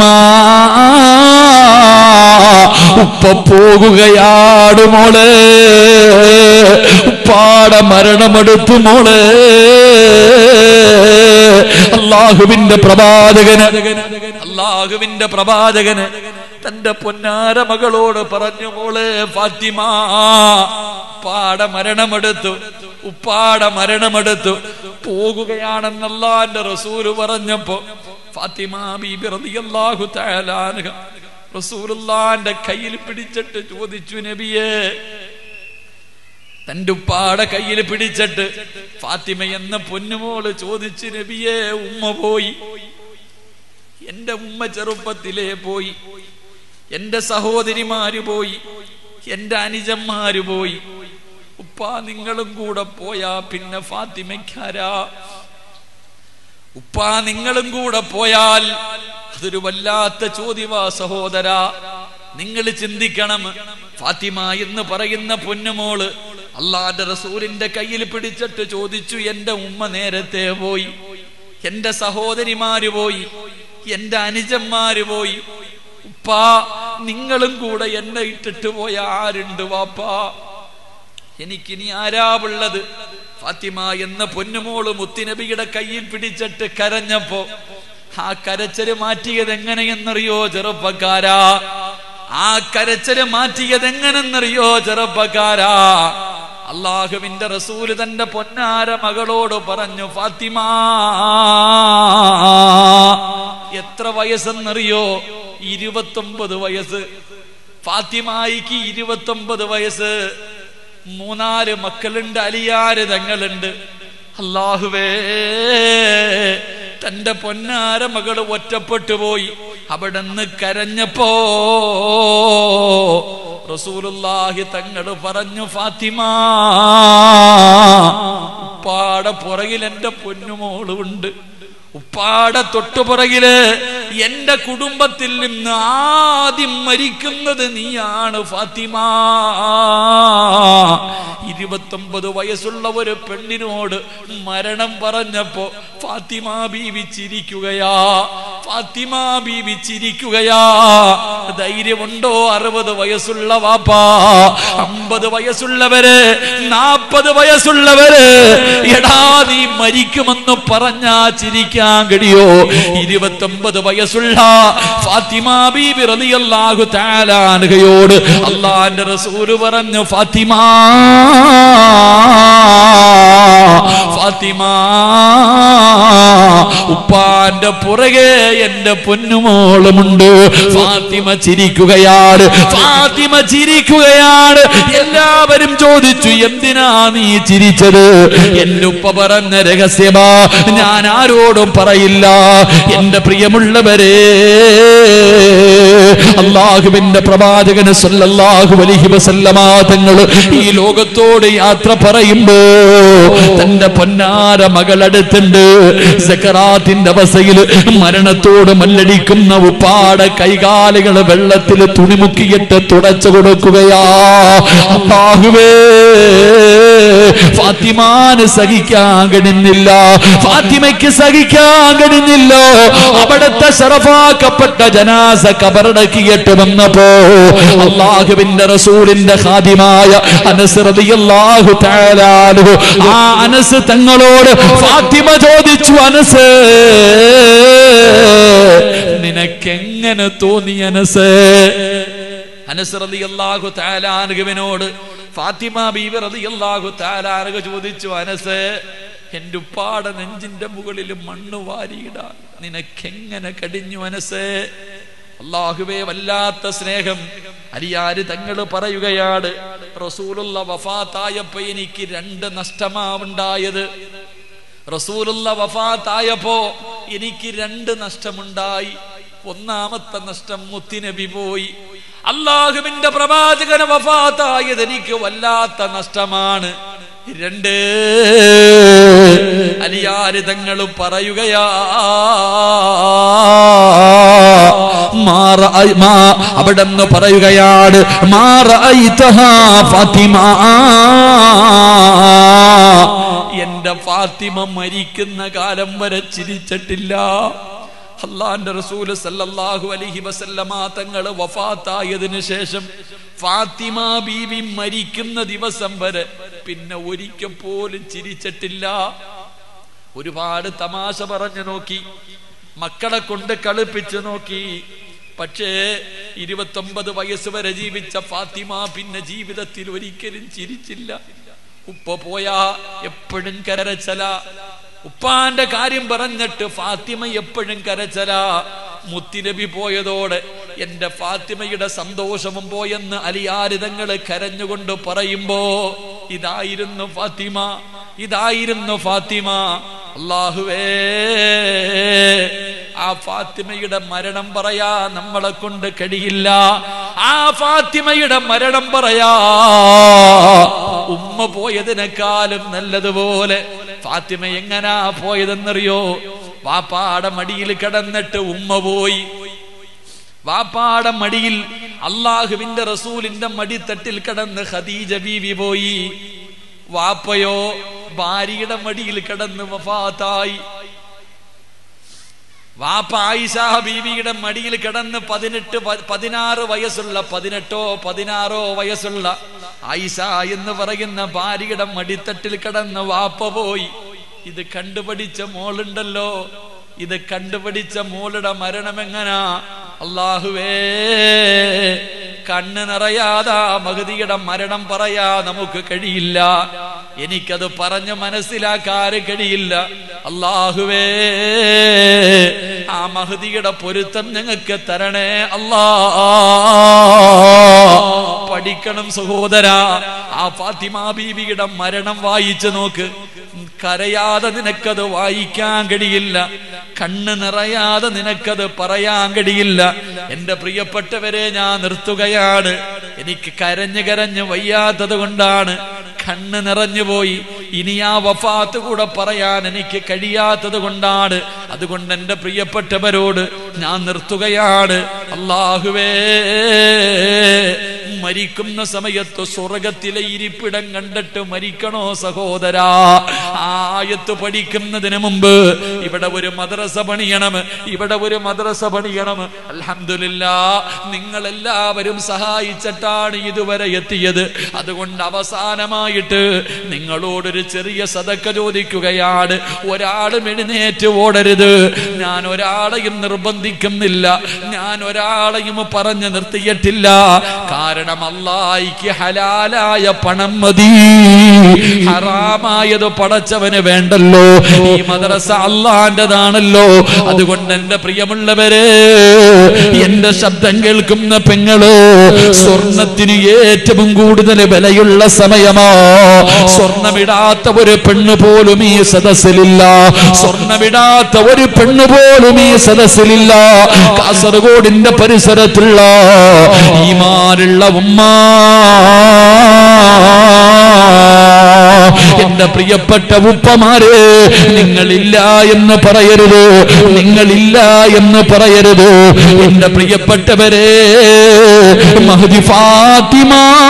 ഉപ്പ പോകുകയാണ് മോളെ ഉപ്പാടെ മരണമെടുത്തു മോളെ അള്ളാഹുവിന്റെ പ്രവാചകന് അള്ളാഹുവിന്റെ പ്രവാചകന് തന്റെ പൊന്നാര മകളോട് പറഞ്ഞു മോളെ ഫാത്തിമ പാട മരണമെടുത്തു ഉപ്പാട മരണമെടുത്തു പോകുകയാണെന്നല്ലാന്റെ റസൂല് പറഞ്ഞപ്പോ ഫാത്തിമ ബീബി റളിയല്ലാഹു തആല അൻഹ റസൂലുള്ളാന്റെ കയ്യിൽ പിടിച്ചിട്ട് ചോദിച്ചു നബിയേ തന്റെ ഉപ്പാടെ കയ്യിൽ പിടിച്ചിട്ട് ഫാത്തിമ എന്ന പൊന്നുമോള് ചോദിച്ചു നബിയേ ഉമ്മ പോയി എന്റെ ഉമ്മ ചെറുപ്പത്തിലേ പോയി എന്റെ സഹോദരിമാര് പോയി എന്റെ അനുജന്മാര് പോയി ഉപ്പ ഉപ്പ നിങ്ങളും കൂടെ പോയാ പിന്നെ ഫാത്തിമയ്ക്കാരാ ഉപ്പ നിങ്ങളും കൂടെ പോയാൽ അതൊരു വല്ലാത്ത ചോദ്യവാ സഹോദര നിങ്ങൾ ചിന്തിക്കണം ഫാത്തിമ എന്ന് പറയുന്ന പൊന്നുമോള് അള്ളാന്റെ റസൂലിന്റെ കയ്യിൽ പിടിച്ചിട്ട് ചോദിച്ചു എന്റെ ഉമ്മ നേരത്തെ പോയി എന്റെ സഹോദരിമാര് പോയി എന്റെ അനുജന്മാര് പോയി ഉപ്പാ നിങ്ങളും കൂടെ എന്നെ ഇട്ടിട്ട് പോയ ആരുണ്ട് വാപ്പാ എനിക്കിനി ആരാവുള്ളത് ഫാത്തിമ എന്ന പൊന്നുമോള് മുത്തിനബിയുടെ കയ്യിൽ പിടിച്ചിട്ട് കരഞ്ഞപ്പോ ആ കരച്ചല് മാറ്റിയത് എങ്ങനെയെന്നറിയോ ചെറുപ്പക്കാരാ ആ കരച്ചല് മാറ്റിയത് എങ്ങനെന്നറിയോ ചെറുപ്പക്കാരാ അള്ളാഹുവിന്റെ റസൂല് തന്റെ പൊന്നാര മകളോട് പറഞ്ഞു ഫാത്തിമ എത്ര വയസ്സെന്നറിയോ ഇരുപത്തൊമ്പത് വയസ്സ് ഫാത്തിമായിക്ക് ഇരുപത്തൊമ്പത് വയസ്സ് മൂന്നാല് മക്കളുണ്ട് അലിയാര് തങ്ങളുണ്ട് അള്ളാഹുവേ തന്റെ പൊന്നാര മകള് ഒറ്റപ്പെട്ടു പോയി അവിടെന്ന് കരഞ്ഞപ്പോ റസൂലുള്ളാഹി തങ്ങള് പറഞ്ഞു ഫാത്തിമ ഉപ്പാടെ പുറകിൽ എന്റെ പൊന്നുമോളുണ്ട് ഉപ്പാടെ തൊട്ടുപുറകില് എന്റെ കുടുംബത്തിൽ നിന്ന് ആദ്യം മരിക്കുന്നത് നീയാണ് ഫാത്തിമ ഇരുപത്തൊമ്പത് വയസ്സുള്ള ഒരു പെണ്ണിനോട് മരണം പറഞ്ഞപ്പോ ഫാത്തിമ ബീവി ചിരിക്കുകയാ ഫാത്തിമ ബീവി ചിരിക്കുകയാ ധൈര്യമുണ്ടോ അറുപത് വയസ്സുള്ള വാപ്പാ അമ്പത് വയസ്സുള്ളവര് നാപ്പത് വയസ്സുള്ളവര് എടാ നീ മരിക്കുമെന്ന് പറഞ്ഞാ ചിരിക്കാൻ കഴിയോ ഇരുപത്തൊമ്പത് വയസ്സുള്ള ഫാത്തിമ ബീബി റളിയല്ലാഹു തആല അൻഹയോട് അള്ളാന്റെ റസൂല് പറഞ്ഞു ഫാത്തിമ ഫാത്തിമ ഉപ്പാന്റെ പുറകെ എന്റെ പൊന്നുമോളുമുണ്ട് ഫാത്തിമ ചിരിക്കുകയാണ് ഫാത്തിമ ചിരിക്കുകയാണ് എല്ലാവരും ചോദിച്ചു എന്തിനാ നീ ചിരിച്ചത് എന്റെ ഉപ്പ പറഞ്ഞ രഹസ്യമാ ഞാൻ ആരോടും പറയില്ല എന്റെ പ്രിയമുള്ളവരെ അള്ളാഹുവിന്റെ പ്രവാചകന് സല്ലല്ലാഹു അലൈഹി വസല്ലമ തങ്ങൾ ഈ ലോകത്തോട് യാത്ര പറയുമ്പോ തന്റെ പൊന്നാര മകളടുത്തുണ്ട് സക്കറാത്തിന്റെ അവസ്ഥയിൽ മരണത്തോട് മല്ലടിക്കുന്ന ഉപ്പാടെ കൈകാലുകൾ വെള്ളത്തിൽ തുണിമുക്കിയിട്ട് തുടച്ചു കൊടുക്കുകയാ അള്ളാഹുവേ ഫാത്തിമാന് സഹിക്കാൻ കഴിയുന്നില്ല ഫാത്തിമയ്ക്ക് സഹിക്കാൻ കഴിയുന്നില്ല അവിടുത്തെ ശറഫാക്കപ്പെട്ട ജനാസ കബറടക്കിയിട്ട് വന്നപ്പോ അള്ളാഹുവിന്റെ റസൂലിന്റെ ഖാദിമായ അനസ് റളിയല്ലാഹു തആല അൻഹു ആ അനസ് തങ്ങളോട് ഫാത്തിമ ചോദിച്ചു അനസ് നിനക്കെങ്ങനെ തോന്നി അനസ് അനസ് റളിയല്ലാഹു തആല അൻഹുവിനോട് ഫാത്തിമ ബീവി റളിയല്ലാഹു തആല അൻഹു ചോദിച്ചു അനസ് എന്റെ ഉപ്പാടെ നെഞ്ചിന്റെ മുകളിൽ മണ്ണ് വാരിയിടാൻ നിനക്കെങ്ങനെ കടിഞ്ഞു മനസ്സ് അള്ളാഹുവേ വല്ലാത്ത സ്നേഹം അലിയാര് തങ്ങൾ പറയുകയാണ് റസൂലുള്ള വഫാത്തായപ്പോ എനിക്ക് രണ്ട് നഷ്ടമാവുണ്ടായത് റസൂലുള്ള വഫാത്തായപ്പോ എനിക്ക് രണ്ട് നഷ്ടമുണ്ടായി ഒന്നാമത്തെ നഷ്ടം മുത്തിനബി പോയി അള്ളാഹുവിന്റെ പ്രവാചകന് വഫാത്തായത് എനിക്ക് വല്ലാത്ത നഷ്ടമാണ് രണ്ട് അലിയാര് തങ്ങൾ പറയുകയാ മാറ മാ അവിടെ നിന്ന് പറയുകയാണ് മാറ ഫാത്തിമ എന്റെ ഫാത്തിമ മരിക്കുന്ന കാലം വരെ ചിരിച്ചിട്ടില്ല അള്ളാന്റെ റസൂല് സല്ലല്ലാഹു അലൈഹി വസല്ലമ തങ്ങൾ വഫാത്തായതിനു ശേഷം ഫാത്തിമ ബീവി മരിക്കുന്ന ദിവസം വരെ പിന്നെ ഒരിക്കൽ പോലും ചിരിച്ചിട്ടില്ല ഒരുപാട് തമാശ പറഞ്ഞു നോക്കി മക്കളെ കൊണ്ട് കളിപ്പിച്ചു നോക്കി പക്ഷേ ഇരുപത്തൊമ്പത് വയസ്സ് വരെ ജീവിച്ച ഫാത്തിമ പിന്നെ ജീവിതത്തിൽ ഒരിക്കലും ചിരിച്ചില്ല ഉപ്പ പോയാ എപ്പോഴും കരച്ചല ഉപ്പാന്റെ കാര്യം പറഞ്ഞിട്ട് ഫാത്തിമ എപ്പോഴും കരച്ചല മുത്തിനബി പോയതോടെ എന്റെ ഫാത്തിമയുടെ സന്തോഷവും പോയെന്ന് അലിയാരിതങ്ങള് കരഞ്ഞുകൊണ്ട് പറയുമ്പോ ഇതായിരുന്നു ഫാത്തിമ ഇതായിരുന്നു ഫാത്തിമ അള്ളാഹുവേ ആ ഫാത്തിമയുടെ മരണം പറയാ നമ്മളെ കൊണ്ട് കഴിയില്ല ആ ഫാത്തിമയുടെ മരണം പറയാ ഉമ്മ പോയതിനേക്കാളും നല്ലതുപോലെ ഫാത്തിമ എങ്ങനാ പോയതെന്നറിയോ വാപ്പാടെ മടിയിൽ കിടന്നിട്ട് ഉമ്മ പോയി വാപ്പാടെ മടിയിൽ അള്ളാഹുവിന്റെ റസൂലിന്റെ മടിത്തട്ടിൽ കിടന്ന് ഖദീജ ബീവി പോയി വാപ്പയോ ഭാര്യയുടെ മടിയിൽ കിടന്ന് വഫാത്തായി വാപ്പ ആയിഷ ബീവിയുടെ മടിയിൽ കിടന്ന് പതിനെട്ട് പ- പതിനാറ് വയസ്സുള്ള പതിനെട്ടോ പതിനാറോ വയസ്സുള്ള ആയിഷ എന്ന് പറയുന്ന ഭാര്യയുടെ മടിത്തട്ടിൽ കിടന്ന് വാപ്പ പോയി ഇത് കണ്ടുപഠിച്ച മോളുണ്ടല്ലോ ഇത് കണ്ടുപഠിച്ച മോളുടെ മരണം എങ്ങനാ അള്ളാഹുവേ കണ്ണ് നിറയാതാ മഹതിയുടെ മരണം പറയാ നമുക്ക് കഴിയില്ല എനിക്കത് പറഞ്ഞ് മനസ്സിലാക്കാൻ കഴിയില്ല അള്ളാഹുവേ ആ മഹതിയുടെ പൊരുത്തം ഞങ്ങൾക്ക് തരണേ അല്ലാ പഠിക്കണം സഹോദര ആ ഫാത്തിമ ബീവിയുടെ മരണം വായിച്ചു നോക്ക് കരയാതെ നിനക്കത് വായിക്കാൻ കഴിയില്ല കണ്ണ് നിറയാതെ നിനക്കത് പറയാൻ കഴിയില്ല എന്റെ പ്രിയപ്പെട്ടവരെ ഞാൻ നിർത്തുകയാണ് എനിക്ക് കരഞ്ഞു കരഞ്ഞ് വയ്യാത്തത് കൊണ്ടാണ് കണ്ണ് നിറഞ്ഞു പോയി ഇനി ആ വഫാത്ത് കൂടെ പറയാൻ എനിക്ക് കഴിയാത്തത് കൊണ്ടാണ് അതുകൊണ്ട് എന്റെ പ്രിയപ്പെട്ടവരോട് ഞാൻ നിർത്തുകയാണ് അള്ളാഹുവേ മരിക്കുന്ന സമയത്ത് സ്വർഗത്തിലെ ഇരിപ്പിടം കണ്ടിട്ട് മരിക്കണോ സഹോദരാ ആ ആയത്ത് പഠിക്കുന്നതിന് മുമ്പ് ഇവിടെ ഒരു മദ്രസ പണിയണം ഇവിടെ ഒരു മദ്രസ പണിയണം അൽഹംദുലില്ല നിങ്ങൾ എല്ലാവരും സഹായിച്ചിട്ടാണ് ഇതുവരെ എത്തിയത് അതുകൊണ്ട് അവസാനമായിട്ട് നിങ്ങളോടൊരു ചെറിയ സതക്ക ചോദിക്കുകയാണ് ഒരാളും എഴുന്നേറ്റ് ഓടരുത് ഞാൻ ഒരാളെയും നിർബന്ധിക്കുന്നില്ല ഞാൻ ഒരാളെയും പറഞ്ഞു നിർത്തിയിട്ടില്ല കാരണം അള്ളായിക്ക് ഹലാലായ പണം മതി ഹറാമായത് പടച്ചവന് വേണ്ടല്ലോ ഈ മദ്രസ അള്ളാന്റെതാണല്ലോ അതുകൊണ്ട് എന്റെ പ്രിയമുള്ളവരെ എന്റെ ശബ്ദം കേൾക്കുന്ന പെങ്ങള് സ്വർണത്തിന് ഏറ്റവും കൂടുതൽ വിലയുള്ള സമയമാ സ്വർണമിടാത്ത ഒരു പെണ്ണ് പോലും ഈ സദസ്സിലില്ല സ്വർണമിടാത്ത ഒരു പെണ്ണ് പോലും ഈ സദസ്സിലില്ല കാസർഗോഡിന്റെ പരിസരത്തുള്ള ഈമാനുള്ള ഉമ്മ എന്റെ പ്രിയപ്പെട്ട ഉപ്പമാരെ നിങ്ങളില്ല എന്ന് പറയരുത് നിങ്ങളില്ല എന്ന് പറയരുത് എന്റെ പ്രിയപ്പെട്ടവരെ മഹദി ഫാത്തിമ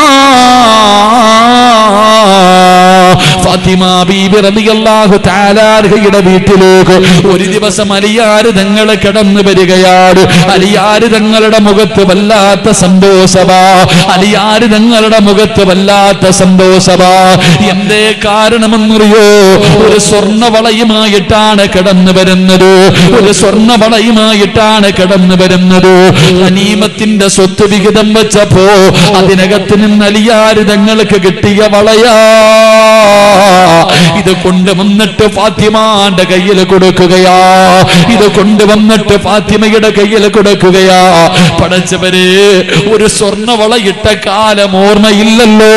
ഫാത്തിമ ബീബി റളിയല്ലാഹു തആലായുടെ വീട്ടിലേക്ക് ഒരു ദിവസം അലിയാര് തങ്ങളെ കടന്നു വരികയാണ് അലിയാര് തങ്ങളുടെ മുഖത്ത് വല്ലാത്ത സന്തോഷമാ അലിയാര് തങ്ങളുടെ മുഖത്ത് വല്ലാത്ത സന്തോഷമാ എന്തേ കാരണമെന്നറിയോ ഒരു സ്വർണവളയുമായിട്ടാണ് കടന്നു വരുന്നത് ഒരു സ്വർണവളയുമായിട്ടാണ് കടന്നു വരുന്നത് അനീമത്തിന്റെ സ്വത്ത് വിഹിതം വെച്ചപ്പോ അതിനകത്ത് നിന്ന് അലിയാര് തങ്ങൾക്ക് കിട്ടിയ വളയാ ഇത് കൊണ്ടുവന്നിട്ട് ഫാത്തിമാന്റെ കയ്യിൽ കൊടുക്കുകയാ ഇത് കൊണ്ടുവന്നിട്ട് ഫാത്തിമയുടെ കയ്യിൽ കൊടുക്കുകയാ പടച്ചവര് ഒരു സ്വർണവളയിട്ട കാലം ഓർമ്മയില്ലല്ലോ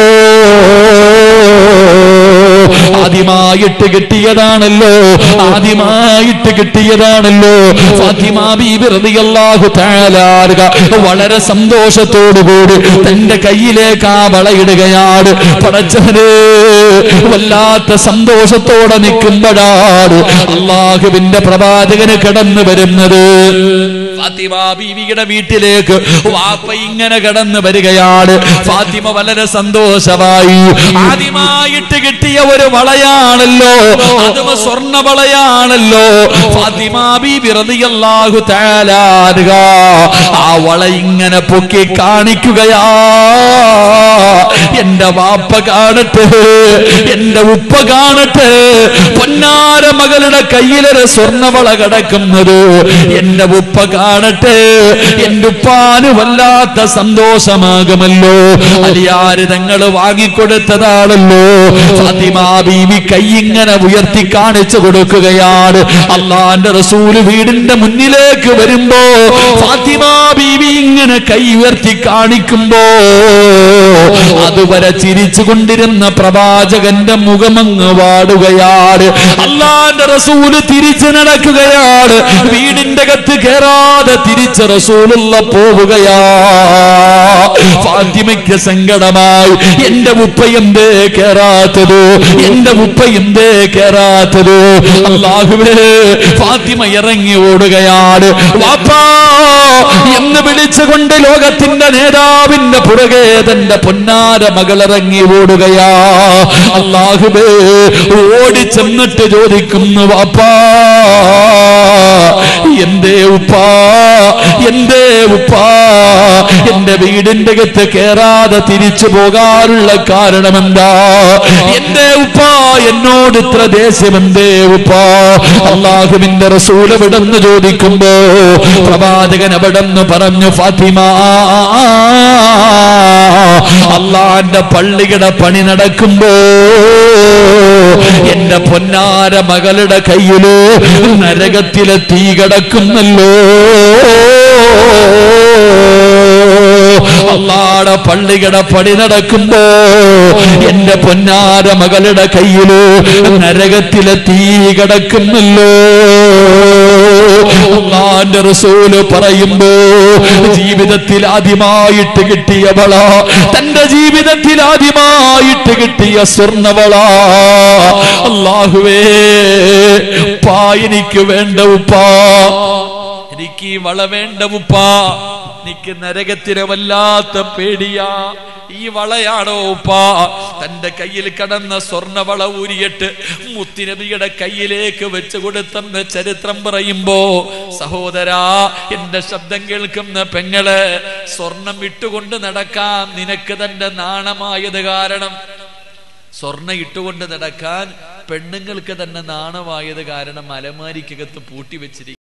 ആദ്യമായിട്ട് കിട്ടിയതാണല്ലോ ആദ്യമായിട്ട് കിട്ടിയതാണല്ലോ ഫാത്തിമ ബീബി റളിയല്ലാഹു തആല വളരെ സന്തോഷത്തോടുകൂടി തന്റെ കയ്യിലേക്ക് ആ വളയിടുകയാണ് പടച്ചവന് വല്ലാത്ത സന്തോഷത്തോടെ നിൽക്കുമ്പോഴാണ് അള്ളാഹുവിന്റെ പ്രവാചകന് കടന്നു വരുന്നത് ഫാത്തിമ ബീവിയുടെ വീട്ടിലേക്ക് വാപ്പ ഇങ്ങനെ കടന്നു വരികയാണ് ഫാത്തിമ വളരെ സന്തോഷമായി ആദ്യമായിട്ട് കിട്ടിയ ഒരു വളയാണല്ലോ അതും സ്വർണ്ണ വളയാണല്ലോ ഫാത്തിമ ബീബി റളിയല്ലാഹു തആല അൻഹ ആ വള ഇങ്ങനെ പൊക്കി കാണിക്കുകയാ എന്റെ വാപ്പ കാണട്ടെ എന്റെ ഉപ്പ കാണട്ടെ പൊന്നാര മകളുടെ കയ്യിലൊരു സ്വർണ്ണവള കിടക്കുന്നത് എന്റെ ഉപ്പ കാണട്ടെ എന്റെ ഉപ്പാന് വല്ലാത്ത സന്തോഷമാകുമല്ലോ അലിയാര് തങ്ങൾ വാങ്ങിക്കൊടുത്തതാണല്ലോ ഫാത്തിമ ബീവി കൈ ഇങ്ങനെ ഉയർത്തി കാണിച്ചു കൊടുക്കുകയാണ് അള്ളാന്റെ റസൂല് വീടിന്റെ മുന്നിലേക്ക് വരുമ്പോ ഫാത്തിമ ബീവി ഇങ്ങനെ കൈ ഉയർത്തി കാണിക്കുമ്പോ അതുവരെ ചിരിച്ചു കൊണ്ടിരുന്ന പ്രവാചകന്റെ മുഖമങ്ങ് വാടുകയാണ് അള്ളാന്റെ റസൂല് തിരിച്ചു നടക്കുകയാണ് വീടിന്റെ അകത്ത് കയറാതെ തിരിച്ച് റസൂലുള്ള പോവുകയാ ഫാത്തിമയ്ക്ക് സങ്കടമായി എന്റെ ഉപ്പ എന്തേ കേറാത്തത് എന്റെ ഉപ്പ എന്തേ കേറാത്തത് അള്ളാഹുവേ ഫാത്തിമ ഇറങ്ങി ഓടുകയാണ് വാപ്പാ എന്ന് വിളിച്ചുകൊണ്ട് ലോകത്തിന്റെ നേതാവിന്റെ പുറകെ തന്റെ പൊന്നാര മകളിറങ്ങി ഓടുകയാ അള്ളാഹുബേ ഓടിച്ചെന്നിട്ട് ചോദിക്കുന്നു വാപ്പാ എന്തേ ഉപ്പാ എന്തേ ഉപ്പാ എന്റെ വീടിന്റെ അകത്ത് കേറാതെ തിരിച്ചു പോകാനുള്ള കാരണം എന്താ എന്റെ ഉപ്പ എന്നോട് ഇത്ര ദേഷ്യം എന്തേ ഉപ്പ അള്ളാഹുവിന്റെ റസൂൽ എവിടെന്ന് ചോദിക്കുമ്പോ പ്രവാചകൻ എവിടെന്ന് പറഞ്ഞു ഫാത്തിമ അള്ളാന്റെ പള്ളിയുടെ പണി നടക്കുമ്പോ എന്റെ പൊന്നാര മകളുടെ കയ്യില് നരകത്തിലെ തീ കിടക്കുന്നല്ലോ അള്ളാടെ പള്ളിയുടെ പണി നടക്കുമ്പോ എന്റെ പൊന്നാര മകളുടെ കയ്യില് നരകത്തിലെ തീ കിടക്കുന്നല്ലോ അള്ളാന്റെ റസൂല് പറയുമ്പോ ജീവിതത്തിൽ ആദ്യമായിട്ട് കിട്ടിയവള തന്റെ ജീവിതത്തിൽ ആദ്യമായിട്ട് കിട്ടിയ സ്വർണവള അള്ളാഹുവേ ഉപ്പാ എനിക്ക് വേണ്ട ഉപ്പാ എനിക്ക് ഈ വള വേണ്ട ഉപ്പാ എനിക്ക് നരകത്തിലെ വല്ലാത്ത പേടിയാ ഈ വളയാണോ ഉപ്പാ തന്റെ കയ്യിൽ കടന്ന സ്വർണവള ഊരിയിട്ട് മുത്തിനബിയുടെ കയ്യിലേക്ക് വെച്ച് കൊടുത്തെന്ന് ചരിത്രം പറയുമ്പോ സഹോദരാ എന്റെ ശബ്ദം കേൾക്കുന്ന പെങ്ങള് സ്വർണം ഇട്ടുകൊണ്ട് നടക്കാൻ നിനക്ക് തന്റെ നാണമായത് കാരണം സ്വർണ്ണ ഇട്ടുകൊണ്ട് നടക്കാൻ പെണ്ണുങ്ങൾക്ക് തന്നെ നാണമായത് കാരണം അലമാരിക്കകത്ത് പൂട്ടി വെച്ചിരിക്കും